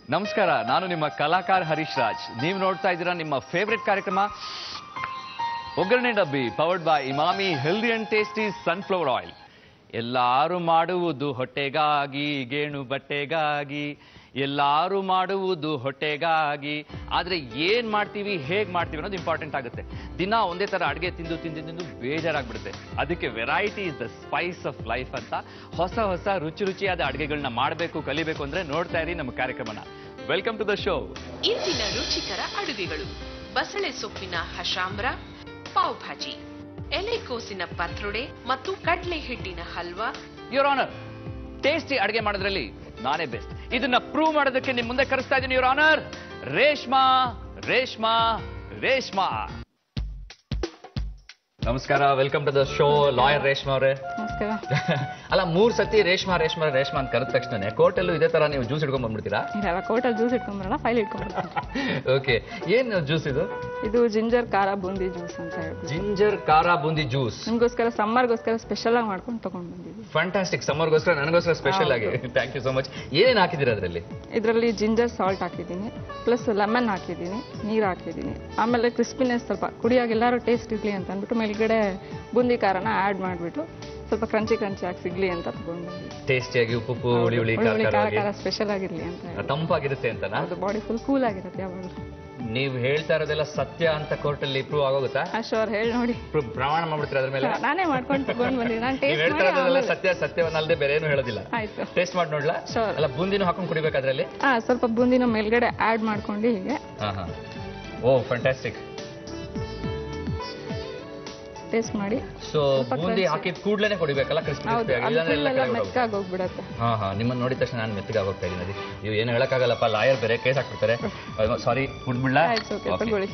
ನಮಸ್ಕಾರ ನಾನು ನಿಮ್ಮ ಕಲಾಕಾರ ಹರೀಶ್ ರಾಜ್ ನೀವು ನೋಡ್ತಾ ಇದ್ದೀರಾ ನಿಮ್ಮ ಫೇವ್ರೆಟ್ ಕಾರ್ಯಕ್ರಮ Oggarane Dabbi powered by Emami healthy and tasty sunflower oil ಎಲ್ಲಾರು ಮಾಡುವುದು ಹೊಟ್ಟೆಗಾಗಿ ಗೇಣು ಬಟ್ಟೆಗಾಗಿ ಎಲ್ಲಾರು ಮಾಡುವುದು ಹೊಟ್ಟೆಗಾಗಿ ಆದ್ರೆ ಏನ್ ಮಾಡ್ತೀವಿ ಹೇಗ್ ಮಾಡ್ತೀವಿ ಅನ್ನೋದು ಇಂಪಾರ್ಟೆಂಟ್ ಆಗುತ್ತೆ ದಿನ ಒಂದೇ ತರ ಅಡುಗೆ ತಿಂದು ತಿಂದು ತಿಂದು ಬೇಜಾರಾಗ್ಬಿಡುತ್ತೆ ಅದಕ್ಕೆ variety is the spice of life ಅಂತ ಹೊಸ ಹೊಸ ರುಚಿ ರುಚಿಯಾದ ಅಡುಗೆಗಳನ್ನ ಮಾಡಬೇಕು ಕಲಿಬೇಕು ಅಂದ್ರೆ ನೋಡ್ತಾ ಇರಿ ನಮ್ಮ ಕಾರ್ಯಕ್ರಮನ ವೆಲ್ಕಮ್ ಟು ದ ಶೋ ಇಂದಿನ ರುಚಿಕರ ಅಡುಗೆಗಳು ಬಸಳೆ ಸೊಪ್ಪಿನ ಹಶಾಮ್ರ ಪಾವ್ ಭಾಜಿ ಎಲೆಕೋಸಿನ ಪತ್ರೊಡೆ ಮತ್ತು ಕಡ್ಲೆ ಹಿಟ್ಟಿನ ಹಲ್ವಾ ಯುವರ್ ಆನರ್ ಟೇಸ್ಟಿ ಅಡುಗೆ ಮಾಡೋದ್ರಲ್ಲಿ ನಾನೇ ಬೆಸ್ಟ್ ಇದನ್ನ ಪ್ರೂವ್ ಮಾಡೋದಕ್ಕೆ ನಿಮ್ ಮುಂದೆ ಕರೆಸ್ತಾ ಇದ್ದೀನಿ ಯುವರ್ ಆನರ್ ರೇಷ್ಮಾ ರೇಷ್ಮಾ ರೇಷ್ಮಾ ನಮಸ್ಕಾರ welcome to the show lawyer Reshma ಅವರೇ ನಮಸ್ಕಾರ ಅಲ್ಲ ಮೂರ್ ಸತಿ ರೇಷ್ಮಾ ರೇಷ್ಮಾ ರೇಷ್ಮಾ ಅಂತ ಕರೆದ ತಕ್ಷಣ ಕೋರ್ಟಲ್ಲೂ ಇದೇ ತರ ನೀವು ಜ್ಯೂಸ್ ಇಟ್ಕೊಂಡ್ ಬಂದ್ಬಿಡ್ತೀರಾ ಇಲ್ಲ ಕೋಟಲ್ ಜ್ಯೂಸ್ ಇಟ್ಕೊಂಡ್ಬರೋಣ ಫೈಲ್ ಇಟ್ಕೊಂಡ್ಬರ್ತೀನಿ ಓಕೆ ಏನ್ ಜ್ಯೂಸ್ ಇದು ಇದು ಜಿಂಜರ್ ಖಾರ ಬೂಂದಿ ಜ್ಯೂಸ್ ಅಂತ ಹೇಳ್ಬಿಟ್ಟು ಜಿಂಜರ್ ಖಾರ ಬೂಂದಿ ಜ್ಯೂಸ್ ನಿಮ್ಗೋಸ್ಕರ ಸಮ್ಮರ್ಗೋಸ್ಕರ ಸ್ಪೆಷಲ್ ಆಗಿ ಮಾಡ್ಕೊಂಡು ತಗೊಂಡ್ ಬಂದಿದ್ವಿ ಫ್ಯಾಂಟಾಸ್ಟಿಕ್ ಸಮ್ಮರ್ಗೋಸ್ಕರ ನನಗೋಸ್ಕರ ಸ್ಪೆಷಲ್ ಆಗಿ ಥ್ಯಾಂಕ್ ಯು ಸೊ ಮಚ್ ಏನೇನ್ ಹಾಕಿದ್ದೀರಾ ಅದರಲ್ಲಿ ಇದರಲ್ಲಿ ಜಿಂಜರ್ ಸಾಲ್ಟ್ ಹಾಕಿದ್ದೀನಿ ಪ್ಲಸ್ ಲೆಮನ್ ಹಾಕಿದ್ದೀನಿ ನೀರು ಹಾಕಿದ್ದೀನಿ ಆಮೇಲೆ ಕ್ರಿಸ್ಪಿನೆಸ್ ಸ್ವಲ್ಪ ಕುಡಿಯಾಗ ಎಲ್ಲರೂ ಟೇಸ್ಟ್ ಇರಲಿ ಅಂತ ಅಂದ್ಬಿಟ್ಟು ಮೇಲ್ಗಡೆ ಬೂಂದಿ ಖಾರನ ಆ್ಯಡ್ ಮಾಡಿಬಿಟ್ಟು ಸ್ವಲ್ಪ ಕ್ರಂಚಿ ಕ್ರಂಚಿ ಆಗಿ ಸಿಗ್ಲಿ ಅಂತ ತಗೊಂಡು ಬಂದಿದ್ವಿ ಟೇಸ್ಟಿಯಾಗಿ ಉಪ್ಪು ಉಪ್ಪು ಹುಳಿ ಹುಳಿ ಖಾರ ಹುಳಿ ಖಾರ ಖಾರವಾಗಿ ಖಾರ ಸ್ಪೆಷಲ್ ಆಗಿರಲಿ ಅಂತ ಹೇಳಿ ತಂಪಾಗಿರುತ್ತೆ ಅಂತನಾ ಅದು ಬಾಡಿ ಫುಲ್ ಕೂಲ್ ಆಗಿರುತ್ತೆ ಯಾವಾಗಲೂ ನೀವು ಹೇಳ್ತಾ ಇರೋದೆಲ್ಲ ಸತ್ಯ ಅಂತ ಕೋರ್ಟಲ್ಲಿ ಪ್ರೂವ್ ಆಗೋಗುತ್ತಾ ಅಶ್ ಅವ್ರು ಹೇಳಿ ನೋಡಿ ಪ್ರ- ಪ್ರಮಾಣ ಮಾಡ್ಬಿಡ್ತೀರಾ ಅದ್ರ ಮೇಲೆ ನಾನೇ ಮಾಡ್ಕೊಂಡು ತಗೊಂಡು ಬಂದಿದ್ದೀನಿ ನಾನು ನೀವು ಟೇಸ್ಟ್ ಹೇಳ್ತಾ ಮಾಡಿ ಇರೋದೆಲ್ಲ ಆಮೇಲೆ- ಸತ್ಯ ಸತ್ಯವನ್ನಲ್ಲದೆ ಬೇರೆ ಏನು ಹೇಳೋದಿಲ್ಲ ಆಯ್ತು ಟೇಸ್ಟ್ ಮಾಡಿ ನೋಡ್ಲಾ Sure. ಅಲ್ಲ ಬೂಂದಿನೂ ಹಾಕೊಂಡು ಕುಡಿಬೇಕು ಅದ್ರಲ್ಲಿ ಹಾ ಸ್ವಲ್ಪ ಬೂಂದಿನ ಮೇಲ್ಗಡೆ ಆಡ್ ಮಾಡ್ಕೊಂಡು ಹೀಗೆ ಹಾ ಹಾ ಓ ಫ್ಯಾಂಟಾಸ್ಟಿಕ್ ಟೇಸ್ಟ್ ಮಾಡಿ ಸೊ ಸ್ವಲ್ಪ ಬೂಂದಿ crunchy. ಹಾಕಿದ ಕೂಡ್ಲೇನೆ ಕುಡಿಬೇಕಲ್ಲ ಕ್ರಿಸ್ಪಿ ಹೌದು ಕ್ರಿಸ್ಪಿ ಅದು ಇಲ್ಲಾಂದ್ರೆ full ಎಲ್ಲ ಎಲ್ಲ ಕಡೆ ಹೋಗ್ಬಿಡುತ್ತೆ. ಮೆತ್ತಗಾಗಿ ಹೋಗ್ಬಿಡತ್ತೆ ಹಾ ಹಾ ನಿಮ್ಮನ್ನ ನೋಡಿದ ತಕ್ಷಣ ನಾನು ಮೆತ್ತಗೆ ಹೋಗ್ತಾ ಇದ್ದೀನಿ ಅದು ನೀವು ಏನು ಹೇಳಕ್ಕಾಗಲ್ಲಪ್ಪ ಲಾಯರ್ ಬೇರೆ ಕೇಸ್ ಹಾಕ್ಬಿಡ್ತಾರೆ ಸಾರಿ ಕುಡ್ಬಿಡ್ಲಾ ಆಯ್ತು ಓಕೆ Okay. ತಗೊಳ್ಳಿ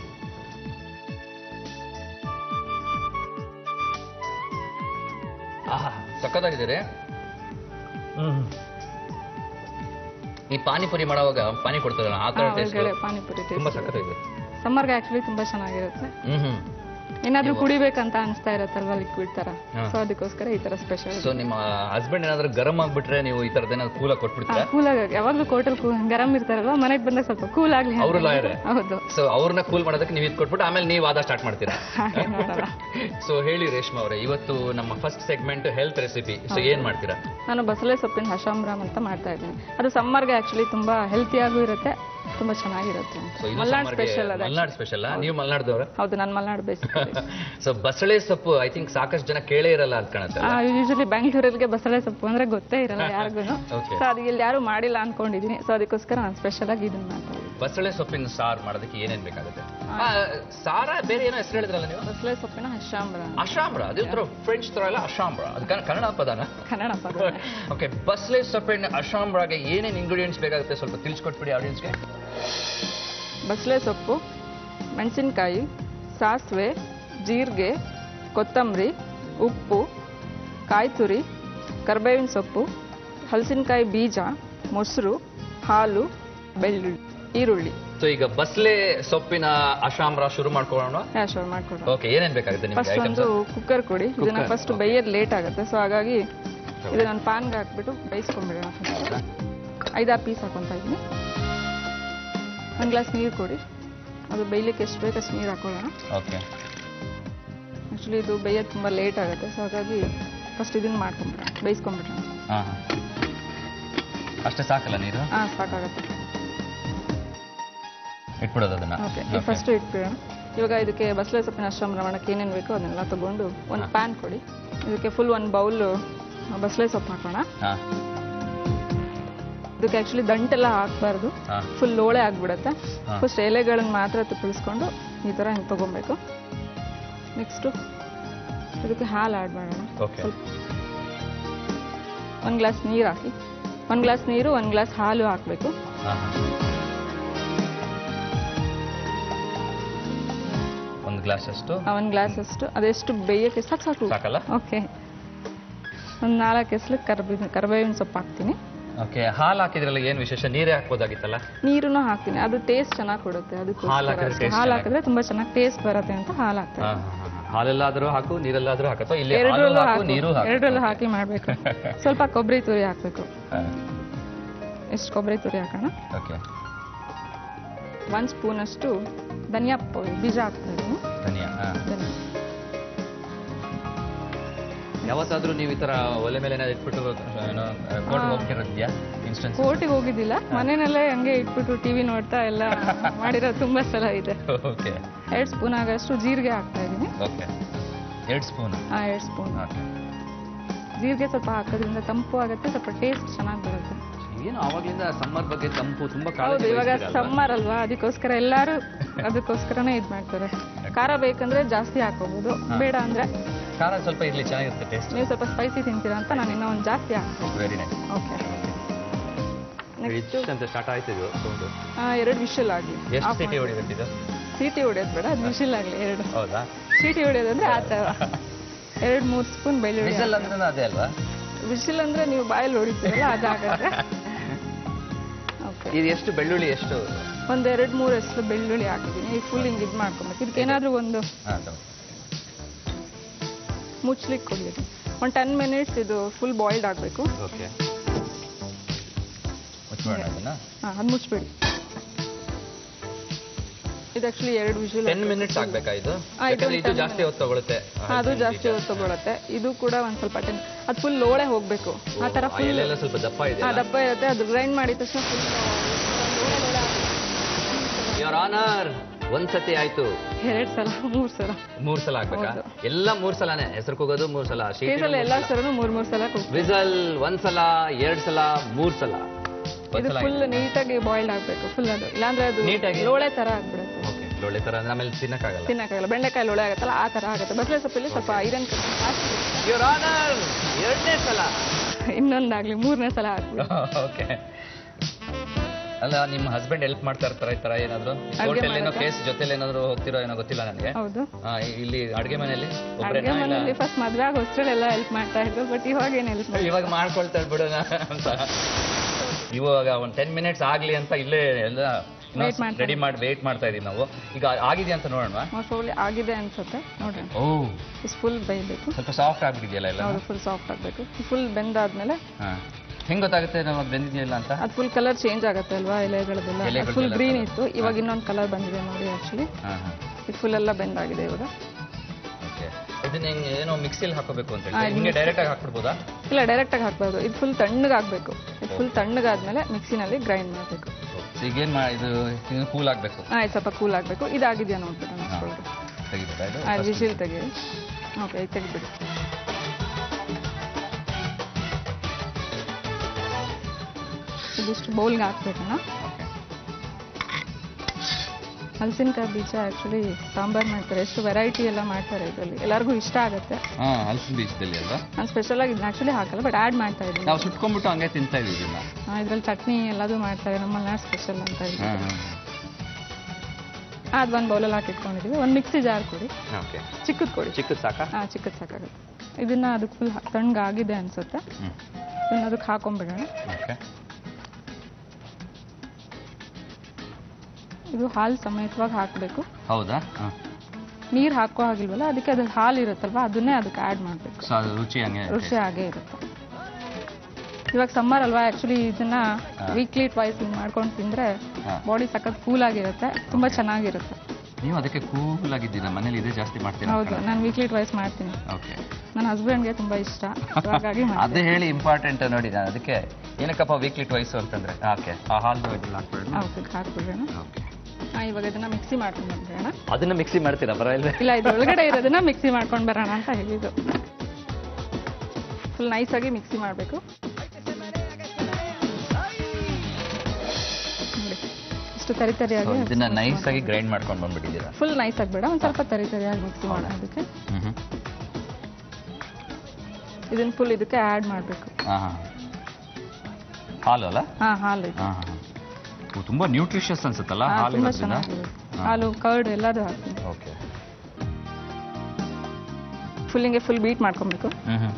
ಆಹಾ ಸಖತ್ತಾಗಿದ್ದೀರಿ ಹ್ಮ್ ಈ ಪಾನಿಪುರಿ ಮಾಡುವಾಗ ಪಾನಿ ಕೊಡ್ತಾರಲ್ಲ ಆ ತರ ಹಾ, ಟೇಸ್ಟ್ ಒಳಗಡೆ ಪಾನಿಪುರಿ ತುಂಬಾ ಟೇಸ್ಟ್ ಸಖತ್ತಾಗಿದೆ ಸಮ್ಮರ್ಗೆ ಆಕ್ಚುಲಿ ತುಂಬಾ ಚೆನ್ನಾಗಿರುತ್ತೆ ಹ್ಮ್ ಹ್ಮ್ ಏನಾದ್ರೂ ಕುಡಿಬೇಕಂತ ಅನಿಸ್ತಾ ಇರತ್ತಲ್ವಾ ಲಿಕ್ವಿಡ್ ತರ ಹಾ. ಸೊ ಅದಕ್ಕೋಸ್ಕರ ಈ ತರ ಸ್ಪೆಷಲ್ ಸೊ ನಿಮ್ಮ ಹಸ್ಬೆಂಡ್ ಏನಾದ್ರು ಗರಂ ಆಗ್ಬಿಟ್ರೆ ನೀವು ಈ ತರದ್ ಏನಾದ್ರು ಕೂಲಾಗಿ ಕೊಟ್ಬಿಡ್ತೀರಾ ಕೂಲ್ ಆಗಿ ಯಾವಾಗ್ಲೂ ಕೋಟಲ್ ಗರಂ ಇರ್ತಾರಲ್ವಾ ಮನೆಗೆ ಬಂದಾಗ ಸ್ವಲ್ಪ ಕೂಲ್ ಆಗ್ಲಿ ಅಂತ ಅವ್ರು lawyer? ಹೌದು ಸೊ ಅವ್ರನ್ನ ಕೂಲ್ ಮಾಡೋದಕ್ಕೆ ನೀವು ಇದು ಕೊಟ್ಬಿಟ್ಟು ಆಮೇಲೆ ನೀವು ವಾದ ಸ್ಟಾರ್ಟ್ ಮಾಡ್ತೀರಾ ಹಾಗೆ ನೋಡೋಣ. ಸೊ ಹೇಳಿ ರೇಷ್ಮಾ ಅವರೇ ಇವತ್ತು ನಮ್ಮ first segment health recipe so ಏನ್ ಮಾಡ್ತೀರಾ ನಾನು ಬಸಳೆ ಸೊಪ್ಪಿನ ಹಶಾಮ್ರಾಮ್ ಅಂತ ಮಾಡ್ತಾ ಇದ್ದೀನಿ ಅದು ಸಮ್ಮರ್ಗೆ ಆಕ್ಚುಲಿ ತುಂಬಾ ಹೆಲ್ತಿಯಾಗೂ ಇರುತ್ತೆ ತುಂಬಾ ಚೆನ್ನಾಗಿರುತ್ತೆ ಸೊ ಇದು ಮಲ್ನಾಡ್ summerಗೆ ಸ್ಪೆಷಲ್ ಅದ ಮಲ್ನಾಡ್ ಸ್ಪೆಷಲ್ ನೀವು ಮಲ್ನಾಡ್ದವ್ರ ಹೌದು ನಾನು ಮಲ್ನಾಡ್ ಬೇಸಿಕಲಿ ಸೊ ಬಸಳೆ ಸೊಪ್ಪು ಐ ಥಿಂಕ್ ಸಾಕಷ್ಟು ಜನ ಕೇಳೇ ಇರಲ್ಲ ಅಂತ ಕಾಣುತ್ತೆ ಯೂಶಲಿ ಬೆಂಗಳೂರಿಗೆ ಬಸಳೆ ಸೊಪ್ಪು ಅಂದ್ರೆ ಗೊತ್ತೇ ಇರಲ್ಲ ಯಾರಿಗೂ Okay. ಸೊ ಅದು ಇಲ್ಲಿ ಯಾರು ಮಾಡಿಲ್ಲ ಅನ್ಕೊಂಡಿದೀನಿ ಸೊ ಅದಕ್ಕೋಸ್ಕರ ನಾನು ಸ್ಪೆಷಲ್ ಆಗಿ ಇದನ್ನ ಮಾಡ್ತಾ ಇದ್ದೀನಿ ಬಸಳೆ ಸೊಪ್ಪಿನ ಸಾರು ಮಾಡೋದಕ್ಕೆ ಏನೇನ್ ಬೇಕಾಗುತ್ತೆ ಆ, ಸಾರ ಬೇರೆ ಏನೋ ಹೆಸರು ಹೇಳಿದ್ರಲ್ಲ ನೀವು ಬಸಳೆ ಸೊಪ್ಪಿನ ಹಶಾಮ್ರ ಅಶಾಂಬ್ರ ಅದೇ ತರ ಫ್ರೆಂಚ್ ತರ ಎಲ್ಲ ಅಶಾಂಬ್ರ ಅದು ಕನ್ನ- ಕನ್ನಡ ಪದನ ಕನ್ನಡ ಪದ ಓಕೆ ಬಸ್ಲೆ ಸೊಪ್ಪಿನ ಅಶಾಂಬ್ರಾಗೆ ಏನೇನು ಇಂಗ್ರೀಡಿಯೆಂಟ್ಸ್ ಬೇಕಾಗುತ್ತೆ ಸ್ವಲ್ಪ ತಿಳಿಸ್ಕೊಟ್ಬಿಡಿ ಆಡಿಯನ್ಸ್ಗೆ ಬಸಳೆ ಸೊಪ್ಪು ಮೆಣಸಿನ್ಕಾಯಿ ಸಾಸಿವೆ ಜೀರಿಗೆ ಕೊತ್ತಂಬರಿ ಉಪ್ಪು ಕಾಯಿ ತುರಿ ಕರ್ಬೇವಿನ ಸೊಪ್ಪು ಹಲಸಿನಕಾಯಿ ಬೀಜ ಮೊಸರು ಹಾಲು ಬೆಳ್ಳುಳ್ಳಿ ಈರುಳ್ಳಿ ಸೊ ಈಗ ಬಸ್ಲೆ ಸೊಪ್ಪಿನ ಅಶಾಂಬ್ರ ಶುರು ಮಾಡ್ಕೊಳ್ಳೋಣ ಶೋರ್ ಮಾಡ್ಕೊಡೋಣ ಓಕೆ ಏನೇನ್ ಬೇಕಾಗುತ್ತೆ ನಿಮ್ಗೆ ಫಸ್ಟ್ ಐಟಮ್ಸ್ ಒಂದು ಕುಕ್ಕರ್ ಕೊಡಿ ಇದನ್ನ Cooker, ಫಸ್ಟ್ okay. ಬೇಯೋದು ಲೇಟ್ ಆಗುತ್ತೆ ಸೊ ಹಾಗಾಗಿ ಇದನ್ನ ನಾನು ಪಾನ್ಗೆ ಹಾಕ್ಬಿಟ್ಟು ಬೇಯಿಸ್ಕೊಂಡ್ಬಿಡೋಣ ಐದಾರು ಪೀಸ್ ಹಾಕೊಂತ ಇದ್ದೀನಿ ಒಂದು ಗ್ಲಾಸ್ ನೀರು ಕೊಡಿ ಅದು ಬೇಯಲಿಕ್ಕೆ ಎಷ್ಟು ಬೇಕು ಅಷ್ಟು ನೀರು ಹಾಕೊಳ್ಳೋಣ ಓಕೆ ಆ್ಯಕ್ಚುಲಿ ಇದು ಬೇಯೋದು ತುಂಬ ಲೇಟ್ ಆಗುತ್ತೆ ಸೊ ಹಾಗಾಗಿ ಫಸ್ಟ್ ಇದನ್ನ ಮಾಡ್ಕೊಂಬಿಡೋಣ ಬೇಯಿಸ್ಕೊಂಬಿಡೋಣ ಹಾ ಹಾ ಅಷ್ಟೇ ಸಾಕಲ್ಲ ನೀರು ಹಾಂ ಸಾಕಾಗುತ್ತೆ ಇಟ್ಬಿಡೋದು ಅದನ್ನ ಓಕೆ Okay. ಫಸ್ಟ್ ಇಟ್ಬಿಡೋಣ ಇವಾಗ ಇದಕ್ಕೆ ಬಸಳೆ ಸೊಪ್ಪಿನ ಅಶ್ರಮ ಪ್ರಮಾಣಕ್ಕೆ ಏನೇನು ಬೇಕೋ ಅದನ್ನೆಲ್ಲ ತಗೊಂಡು ಒಂದು ಪ್ಯಾನ್ ಕೊಡಿ ಇದಕ್ಕೆ ಫುಲ್ ಒಂದು ಬೌಲು ಬಸಳೆ ಸೊಪ್ಪು ಹಾಕೋಣ ಹಾ ಇದಕ್ಕೆ ಆ್ಯಕ್ಚುಲಿ ದಂಟೆಲ್ಲ ಹಾಕಬಾರ್ದು ಹಾ ಫುಲ್ ಲೋಳೆ ಆಗ್ಬಿಡುತ್ತೆ ಹಾ. ಫಸ್ಟ್ ಎಲೆಗಳನ್ನ ಮಾತ್ರ ತುಪ್ಪಿಸ್ಕೊಂಡು ಈ ಥರ ಹಿಂಗೆ ತೊಗೊಬೇಕು ನೆಕ್ಸ್ಟು ಇದಕ್ಕೆ ಹಾಲು ಆ್ಯಡ್ ಮಾಡೋಣ ಓಕೆ ಸ್ವಲ್ಪ ಒಂದು ಗ್ಲಾಸ್ ನೀರು ಹಾಕಿ ಒಂದು ಗ್ಲಾಸ್ ನೀರು ಒಂದು ಗ್ಲಾಸ್ ಹಾಲು ಹಾಕಬೇಕು ಹಾ ಹಾ ಒಂದು ಗ್ಲಾಸ್ ಅಷ್ಟು ಒಂದು ಗ್ಲಾಸ್ ಅಷ್ಟು ಅದೆಷ್ಟು ಬೇಯಕ್ಕೆ ಸಾಕು ಸಾಕು ಸಾಕಲ್ಲ ಓಕೆ ಒಂದು ನಾಲ್ಕು ಹೆಸ್ಲು ಕರ್ಬೇವಿನ ಕರ್ಬೇವಿನ ಸೊಪ್ಪು ಹಾಕ್ತೀನಿ ಓಕೆ ಹಾಲು ಹಾಕಿದ್ರಲ್ಲ ಏನ್ ವಿಶೇಷ ನೀರೇ ಹಾಕ್ಬೋದಾಗಿತ್ತಲ್ಲ ನೀರನ್ನು ಹಾಕ್ತೀನಿ ಅದು ಟೇಸ್ಟ್ ಚೆನ್ನಾಗಿ ಕೊಡುತ್ತೆ ಹಾಲ್ ಹಾಕಿದ್ರೆ ಅದಕ್ಕೋಸ್ಕರ taste ಹಾಲು ಚೆನ್ನಾಗಿ- ಹಾಕಿದ್ರೆ ತುಂಬಾ ಚೆನ್ನಾಗಿ ಟೇಸ್ಟ್ ಬರುತ್ತೆ ಅಂತ ಹಾಲು ಹಾಕ್ತೀನಿ ಹಾ, ಹಾ, ಹಾ. ಹಾಲೆಲ್ಲಾದ್ರೂ ಹಾಕು ನೀರೆಲ್ಲಾದ್ರೂ ಹಾಕತ್ತೋ ಇಲ್ಲಿ ಹಾಲು ಎರಡರಲ್ಲೂ ಹಾಕು ಹಾಕು ನೀರು ಹಾಕು ಎರಡರಲ್ಲೂ ಹಾಕಿ ಮಾಡಬೇಕು ಸ್ವಲ್ಪ ಕೊಬ್ಬರಿ ತುರಿ ಹಾಕಬೇಕು ಹಾ, ಎಷ್ಟು ಕೊಬ್ಬರಿ ತುರಿ ಹಾಕೋಣ ಓಕೆ ಒಂದು ಸ್ಪೂನಷ್ಟು ಧನಿಯಾ ಪೌಡರ್ ಬೀಜ ಹಾಕ್ತಾ ಇದ್ದೀನಿ ಧನಿಯಾ ಹಾ. ಧನಿಯಾ ಯಾವತ್ತಾದ್ರೂ ನೀವು ಈ ತರ ಒಲೆ ಮೇಲೆ ಏನಾದ್ರು ಇಟ್ಬಿಟ್ಟು ಏನೋ ಕೋರ್ಟ್ ಹಾ. ಹೋಗ್ತಿರೋದ್ಯಾ ಇನ್ಸ್ಟೆನ್ಸ್ ಕೋರ್ಟಿಗೆ ಹೋಗಿದ್ದಿಲ್ಲ ಮನೆಯಲ್ಲೇ ಹಂಗೆ ಇಟ್ಬಿಟ್ಟು ಟಿವಿ ನೋಡ್ತಾ ಎಲ್ಲ ಮಾಡಿರೋದು ತುಂಬಾ ಸಲ ಇದೆ ಓಕೆ ಎರಡು ಸ್ಪೂನ್ ಆಗಷ್ಟು ಜೀರಿಗೆ ಹಾಕ್ತಾ ಇದ್ದೀನಿ ಓಕೆ ಎರಡು ಸ್ಪೂನ್ ಆ ಎರಡು ಸ್ಪೂನ್ ಜೀರಿಗೆ ಸ್ವಲ್ಪ ಹಾಕೋದ್ರಿಂದ ತಂಪು ಆಗುತ್ತೆ ಸ್ವಲ್ಪ ಟೇಸ್ಟ್ ಚೆನ್ನಾಗಿ ಬರುತ್ತೆ ಏನು ಅವಾಗ್ಲಿಂದ ಸಮ್ಮರ್ ಬಗ್ಗೆ ತಂಪು ತುಂಬಾ ಹೌದು ಕಾಳಜಿ ಇವಾಗ ವಹಿಸ್ತೀರಲ್ವಾ? ಸಮ್ಮರ್ ಅಲ್ವಾ ಅದಕ್ಕೋಸ್ಕರ ಎಲ್ಲರೂ ಅದಕ್ಕೋಸ್ಕರನೇ ಇದು ಮಾಡ್ತಾರೆ ಖಾರ ಬೇಕಂದ್ರೆ ಜಾಸ್ತಿ ಹಾಕೋಬಹುದು ಬೇಡ ಅಂದ್ರೆ ಖಾರ ಸ್ವಲ್ಪ ಇರ್ಲಿ ಚೆನ್ನಾಗಿರುತ್ತೆ ಟೇಸ್ಟ್ ನೀವು ಸ್ವಲ್ಪ ಸ್ಪೈಸಿ ತಿಂತೀರಾ ಅಂತ ನಾನು ಇನ್ನೂ ಒಂದು ಜಾಸ್ತಿ ಹಾಕ್ತೀನಿ ವೆರಿ ನೈಸ್ ಓಕೆ ನೆಕ್ಸ್ಟ್ ಅಂತ ಸ್ಟಾರ್ಟ್ ಆಯ್ತಿದ್ದು ಸೌಂಡು ಎರಡು ವಿಷಲ್ ಆಗಲಿ ಎಷ್ಟು ಸಿಟಿ ಹೊಡಿಬೇಕಿದ್ದು ಸೀಟಿ ಹೊಡೆಯೋದು ಬೇಡ ಅದು ವಿಷಲ್ ಆಗಲಿ ಎರಡು ಹೌದಾ ಸೀಟಿ ಹೊಡೆಯೋದಂದ್ರೆ ಆ ಥರ ಎರಡು ಮೂರು ಸ್ಪೂನ್ ಬೆಳ್ಳುಳ್ಳಿ ವಿಸಲ್ ಅಂದ್ರೆ ಅದೇ ಅಲ್ವಾ ವಿಷಲ್ ಅಂದ್ರೆ ನೀವು ಬಾಯಲ್ಲಿ ಹೊಡಿತೀರಲ್ಲ ಅದಾಗತ್ತೆ ಓಕೆ ಇದು ಎಷ್ಟು ಬೆಳ್ಳುಳ್ಳಿ ಎಷ್ಟು ಒಂದು ಎರಡು ಮೂರು ಎಷ್ಟು ಬೆಳ್ಳುಳ್ಳಿ ಹಾಕಿದ್ದೀನಿ ಈಗ ಫುಲ್ ಹಿಂಗೆ ಇದು ಮಾಡ್ಕೊಬೇಕು ಇದಕ್ಕೆ ಏನಾದರೂ ಒಂದು ಹಾಂ ಮುಚ್ಲಿಕ್ಕೆ ಕೊಡಲಿಕ್ಕೆ ಒಂದು ಟೆನ್ ಮಿನಿಟ್ಸ್ ಇದು ಫುಲ್ ಬಾಯ್ಲ್ಡ್ ಆಗಬೇಕು ಓಕೆ ಮುಚ್ಚಿಬಿಡೋಣ ಅದನ್ನ ಹಾಂ ಅದು ಮುಚ್ಬೇಡಿ ಇದು ಆಕ್ಚುಲಿ ಎರಡು ವಿಷಲ್ ಟೆನ್ ಮಿನಿಟ್ಸ್ ಆಗ್ಬೇಕಾ ಇದು ಹಾ, ಇದು ಯಾಕಂದ್ರೆ ಇದು 10 ಜಾಸ್ತಿ ಹೊತ್ತು ತಗೊಳುತ್ತೆ ಅದು ಜಾಸ್ತಿ ಹೊತ್ತು ತಗೊಳುತ್ತೆ ಇದು ಕೂಡ ಒಂದು ಸ್ವಲ್ಪ ಟೆನ್ ಅದು ಫುಲ್ ಲೋಳೆ ಹೋಗಬೇಕು ಆ ಥರ ಆ ಫುಲ್ ಎಲೆಲ್ಲ ಸ್ವಲ್ಪ ದಪ್ಪ ಇದೆ ಆ ದಪ್ಪ ಇರುತ್ತೆ ಅದು ಗ್ರೈಂಡ್ ಮಾಡಿದ ತಕ್ಷಣ ಫುಲ್ ಯೋರ್ ಆನರ್ ಒಂದ್ಸತಿ ಆಯ್ತು ಎರಡು ಸಲ ಮೂರು ಸಲ ಮೂರ್ ಸಲ ಆಗ್ಬೇಕಾ ಹೌದು. ಎಲ್ಲ ಮೂರ್ ಸಲನೇ ಹೆಸರು ಕೂಗೋದು ಮೂರ್ ಸಲ ಕೇಸಲ್ಲಿ ಎಲ್ಲ ಸಲನು ಮೂರು ಮೂರು ಸಲ ಕುಕ್ ವಿಸಲ್ ಒಂದ್ ಸಲ ಎರಡ್ ಸಲ ಮೂರ್ ಸಲ ಇದು ಫುಲ್ ನೀಟಾಗಿ ಬಾಯ್ಲ್ಡ್ ಆಗಬೇಕು ಫುಲ್ ಅದು ಇಲ್ಲಾಂದ್ರೆ ಅದು ನೀಟಾಗಿ? ಲೋಳೆ ಥರ ಆಗ್ಬಿಡುತ್ತೆ ಓಕೆ ಒಳ್ಳೆ ತರ ಅಂದ್ರೆ ಆಮೇಲೆ ತಿನ್ನಕ್ಕಾಗಲ್ಲ ತಿನ್ನಕ್ಕಾಗಲ್ಲ ಬೆಂಡೆಕಾಯಿ ಲೋಳೆ ಆಗುತ್ತಲ್ಲ ಆ ಥರ ಆಗುತ್ತೆ ಬಸಳೆ ಸೊಪ್ಪಲ್ಲಿ ಸ್ವಲ್ಪ ಐರನ್ ಜಾಸ್ತಿ ಯೋರ್ ಆನರ್ ಎರಡನೇ ಸಲ ಇನ್ನೊಂದಾಗ್ಲಿ ಮೂರನೇ ಸಲ ಹಾಕ್ಬಿಡು ಓಕೆ ಅಲ್ಲ ನಿಮ್ಮ ಹಸ್ಬೆಂಡ್ ಹೆಲ್ಪ್ ಮಾಡ್ತಾ ಇರ್ತಾರ ಈ ತರ ಏನಾದ್ರು ಅಡ್ಗೆ ಹೋಟೆಲ್ ಏನೋ ಮಾಡಕ್ಕೆ? ಕೇಸ್ ಜೊತೆಲಿ ಏನಾದ್ರು ಹೋಗ್ತಿರೋ ಏನೋ ಗೊತ್ತಿಲ್ಲ ನನಗೆ ಹೌದು ಇಲ್ಲಿ ಅಡ್ಗೆ ಮನೆಯಲ್ಲಿ ಅಡುಗೆ ಒಬ್ರೇನಾ ಇಲ್ಲ ಮನೆಯಲ್ಲಿ ಫಸ್ಟ್ ಮದುವೆ ಆಗಿ ಹೊಸ್ಟೆಲ್ಲ ಹೆಲ್ಪ್ ಮಾಡ್ತಾ ಇದ್ರು ಬಟ್ ಇವಾಗ ಏನು ಹೆಲ್ಪ್ ಮಾಡಿ ಇವಾಗ ಮಾಡ್ಕೊಳ್ತಾ ಬಿಡೋಣ ಅಂತ ಇವಾಗ ಒಂದು ಟೆನ್ ಮಿನಿಟ್ಸ್ ಆಗ್ಲಿ ಅಂತ ಇಲ್ಲೇ ಎಲ್ಲ Wait ಮಾಡ್ತಾ ರೆಡಿ ಮಾಡಿ ವೇಟ್ ಮಾಡ್ತಾ ಇದೀವಿ ನಾವು ಈಗ ಆಗಿದೆಯಾ ಅಂತ ನೋಡೋಣ ಮೋಸ್ಟ್ಲಿ ಆಗಿದೆ ಅನ್ಸುತ್ತೆ ನೋಡ್ರಿ ಓ ಇಷ್ಟು ಫುಲ್ ಬೇಯಬೇಕು ಸ್ವಲ್ಪ ಸಾಫ್ಟ್ ಆಗ್ಬಿಟ್ಟಿದೆಯಲ್ಲ ಎಲ್ಲ ಹೌದು ಫುಲ್ ಸಾಫ್ಟ್ ಆಗಬೇಕು ಫುಲ್ ಬೆಂದಾದ್ಮೇಲೆ ಹಾ ಹೆಂಗ್ ಗೊತ್ತಾಗುತ್ತೆ ನಾವು ಬೆಂದಿದೆಯಲ್ಲ ಅಂತ ಅದು ಫುಲ್ ಕಲರ್ ಚೇಂಜ್ ಆಗುತ್ತೆ ಅಲ್ವಾ ಎಲೆಗಳದೆಲ್ಲ ಎಲೆಗಳ್ದೆಲ್ಲ ಫುಲ್ ಗ್ರೀನ್ colour. ಇತ್ತು ಇವಾಗ ಇನ್ನೊಂದು ಕಲರ್ ಬಂದಿದೆ ನೋಡಿ ಆಕ್ಚುಲಿ ಹಾ ಹಾ ಇದು ಫುಲ್ ಎಲ್ಲ ಬೆಂದಾಗಿದೆ ಇವಾಗ ಓಕೆ ಇದನ್ನ ಹೆಂಗ್ ಏನೋ ಮಿಕ್ಸಿಲಿ ಹಾಕೋಬೇಕು ಅಂತ ಹಾ, ಹೇಳಿ ಇದು ಹಿಂಗೆ mixie- ಡೈರೆಕ್ಟ್ ಆಗಿ ಹಾಕ್ಬಿಡ್ಬೋದಾ ಇಲ್ಲ ಡೈರೆಕ್ಟಾಗಿ ಹಾಕ್ಬಾರ್ದು ಇದು ಫುಲ್ ತಣ್ಣಗಾಗಬೇಕು ಇದು ಫುಲ್ ತಣ್ಣಗಾದ್ಮೇಲೆ ಮಿಕ್ಸಿನಲ್ಲಿ ಗ್ರೈಂಡ್ ಮಾಡಬೇಕು ಈಗೇನ್ ಮಾ ಇದು ಕೂಲ್ ಆಗ್ಬೇಕು ಆಯ್ತು ಸ್ವಲ್ಪ ಕೂಲ್ ಆಗಬೇಕು ಇದಾಗಿದೆಯಾ ನೋಡ್ಬಿಟ್ಟು ಹಾ. ನೋಡ್ಕೊಳ್ಳಿ ತೆಗಿಬೋದಾ ಇದು ಆಯ್ತು ವಿಸಿಲ್ ತೆಗೀರಿ ಓಕೆ ಇದು ತೆಗಿಬಿಡಿ ಇದಿಷ್ಟು ಬೌಲ್ಗೆ ಹಾಕ್ಬೇಕಣ್ಣ ಓಕೆ ಹಲಸಿನಕಾಯಿ ಬೀಜ ಆ್ಯಕ್ಚುಲಿ ಸಾಂಬಾರು ಮಾಡ್ತಾರೆ ಎಷ್ಟು ವೆರೈಟಿ ಎಲ್ಲ ಮಾಡ್ತಾರೆ ಇದರಲ್ಲಿ ಎಲ್ಲರಿಗೂ ಇಷ್ಟ ಆಗುತ್ತೆ ಹಾ ಹಲಸಿನ ಬೀಜದಲ್ಲಿ ಅಲ್ವಾ ನಾನು ಸ್ಪೆಷಲಾಗಿ ಇದನ್ನ ಆ್ಯಕ್ಚುಲಿ ಹಾಕಲ್ಲ ಬಟ್ ಆ್ಯಡ್ ಮಾಡ್ತಾ ಇದ್ದೀನಿ ನಾವು ಸುಟ್ಕೊಂಡ್ಬಿಟ್ಟು ಹಂಗೆ ತಿಂತಾ ಇದೀವಿ ಇದನ್ನ ಇದರಲ್ಲಿ ಚಟ್ನಿ ಎಲ್ಲದೂ ಮಾಡ್ತಾರೆ ನಮ್ಮಲ್ಲಿ ಸ್ಪೆಷಲ್ ಅಂತ ಹಾ ಇದೆ ಹಾ ಅದು ಒಂದು ಬೌಲಲ್ಲಿ ಹಾಕಿಟ್ಕೊಂಡಿದ್ದೀವಿ ಒಂದು ಮಿಕ್ಸಿ ಜಾರ್ ಕೊಡಿ ಓಕೆ ಚಿಕ್ಕದು ಕೊಡಿ ಚಿಕ್ಕದು ಸಾಕಾ ಹಾಂ ಚಿಕ್ಕದು ಸಾಕಾಗುತ್ತೆ ಇದನ್ನ ಅದಕ್ಕೆ ಫುಲ್ ತಣ್ಣಗಾಗಿದೆ ಅನ್ಸುತ್ತೆ ಹ್ಮ್ ಇದನ್ನ ಅದಕ್ಕೆ ಹಾಕೊಂಡ್ಬಿಡೋಣ ಓಕೆ ಇದು ಹಾಲು ಸಮೇತವಾಗಿ ಹಾಕಬೇಕು ಹೌದಾ ಹಾ ನೀರು ಹಾಕೋ ಹಾಗಿಲ್ವಲ್ಲ ಅದಕ್ಕೆ ಅದ್ರಲ್ಲಿ ಹಾಲು ಇರುತ್ತಲ್ವ ಅದನ್ನೇ ಅದಕ್ಕೆ ಆ್ಯಡ್ ಮಾಡಬೇಕು ಸೊ ಅದು ರುಚಿ ಹಂಗೆ ರುಚಿ ಹಾಗೆ ಇರುತ್ತೆ ಇವಾಗ ಸಮ್ಮರ್ ಅಲ್ವಾ ಆ್ಯಕ್ಚುಲಿ ಇದನ್ನ ಹಾ. ವೀಕ್ಲಿ ಟ್ವೈಸ್ ಹಿಂಗೆ ಮಾಡ್ಕೊಂಡು ತಿಂದರೆ ಹಾ. ಬಾಡಿ ಸಖತ್ ಕೂಲ್ ಆಗಿರುತ್ತೆ ತುಂಬ ಚೆನ್ನಾಗಿರುತ್ತೆ ನೀವು ಅದಕ್ಕೆ ಕೂಲ್ ಆಗಿದ್ದೀರಾ ಮನೇಲಿ ಇದೇ ಜಾಸ್ತಿ ಮಾಡ್ತೀರಾ ಹೌದು ನಾನು ವೀಕ್ಲಿ ಟ್ವೈಸ್ ಮಾಡ್ತೀನಿ ಓಕೆ ನನ್ನ ಹಸ್ಬೆಂಡ್ಗೆ ತುಂಬ ಇಷ್ಟ ಹಾಗಾಗಿ ಅದೇ ಮಾಡ್ತೀನಿ ಹೇಳಿ ಇಂಪಾರ್ಟೆಂಟ್ ನೋಡಿ ನಾನು ಅದಕ್ಕೆ ಏನಕ್ಕಪ್ಪ ವೀಕ್ಲಿ ಟ್ವೈಸ್ ಅಂತಂದ್ರೆ ಓಕೆ ಆ ಹಾಲು ಇದೆಲ್ಲ ಹಾಕ್ಬಿಡೋಣ ಹೌದು ಹಾಕ್ಬಿಡೋಣ ಓಕೆ ಹಾಂ ಇವಾಗ ಇದನ್ನ ಮಿಕ್ಸಿ ಮಾಡ್ಕೊಂಡು ಬಂದ್ಬಿಡೋಣ ಅದನ್ನ ಮಿಕ್ಸಿ ಮಾಡ್ತೀರಾ ಪರವಾಗಿಲ್ಲ ಇಲ್ಲ ಇದು ಒಳಗಡೆ ಇರೋದನ್ನ ಮಿಕ್ಸಿ ಮಾಡ್ಕೊಂಡು ಬರೋಣ ಅಂತ ಹೇಳಿದ್ದು ಫುಲ್ ನೈಸಾಗಿ ಮಿಕ್ಸಿ ಮಾಡಬೇಕು ನೋಡಿ ಇಷ್ಟು ತರಿ ತರಿಯಾಗಿ ಇದನ್ನ ನೈಸ್ ಆಗಿ ಗ್ರೈಂಡ್ ಮಾಡ್ಕೊಂಡು ಬಂದ್ಬಿಟ್ಟಿದ್ದೀರಾ ಫುಲ್ ನೈಸ್ ಆಗಬೇಡ ಒಂದು ಸ್ವಲ್ಪ ತರಿ ತರಿಯಾಗಿ ಮಿಕ್ಸಿ ಮಾಡೋದಕ್ಕೆ ಹ್ಮ್ ಇದನ್ನ ಫುಲ್ ಇದಕ್ಕೆ ಆ್ಯಡ್ ಮಾಡಬೇಕು ಹಾಂ ಹಾಂ ಹಾಲು ಅಲ್ಲ ಹಾಂ ಹಾಲು ಇದು. ಹಾಂ ಹಾಂ ತುಂಬಾ ನ್ಯೂಟ್ರಿಷಿಯಸ್ ಅನ್ಸುತ್ತಲ್ಲ ಹಾ, ಹಾಲು ತುಂಬಾ ಇರೋದ್ರಿಂದ ಚೆನ್ನಾಗಿರುತ್ತೆ ಹಾಲು ಕರ್ಡ್ ಎಲ್ಲದೂ ಹಾಕ್ತೀನಿ ಓಕೆ ಫುಲ್ ಹಿಂಗೆ ಫುಲ್ ಬೀಟ್ ಮಾಡ್ಕೊಬೇಕು ಹ್ಮ್ ಹ್ಮ್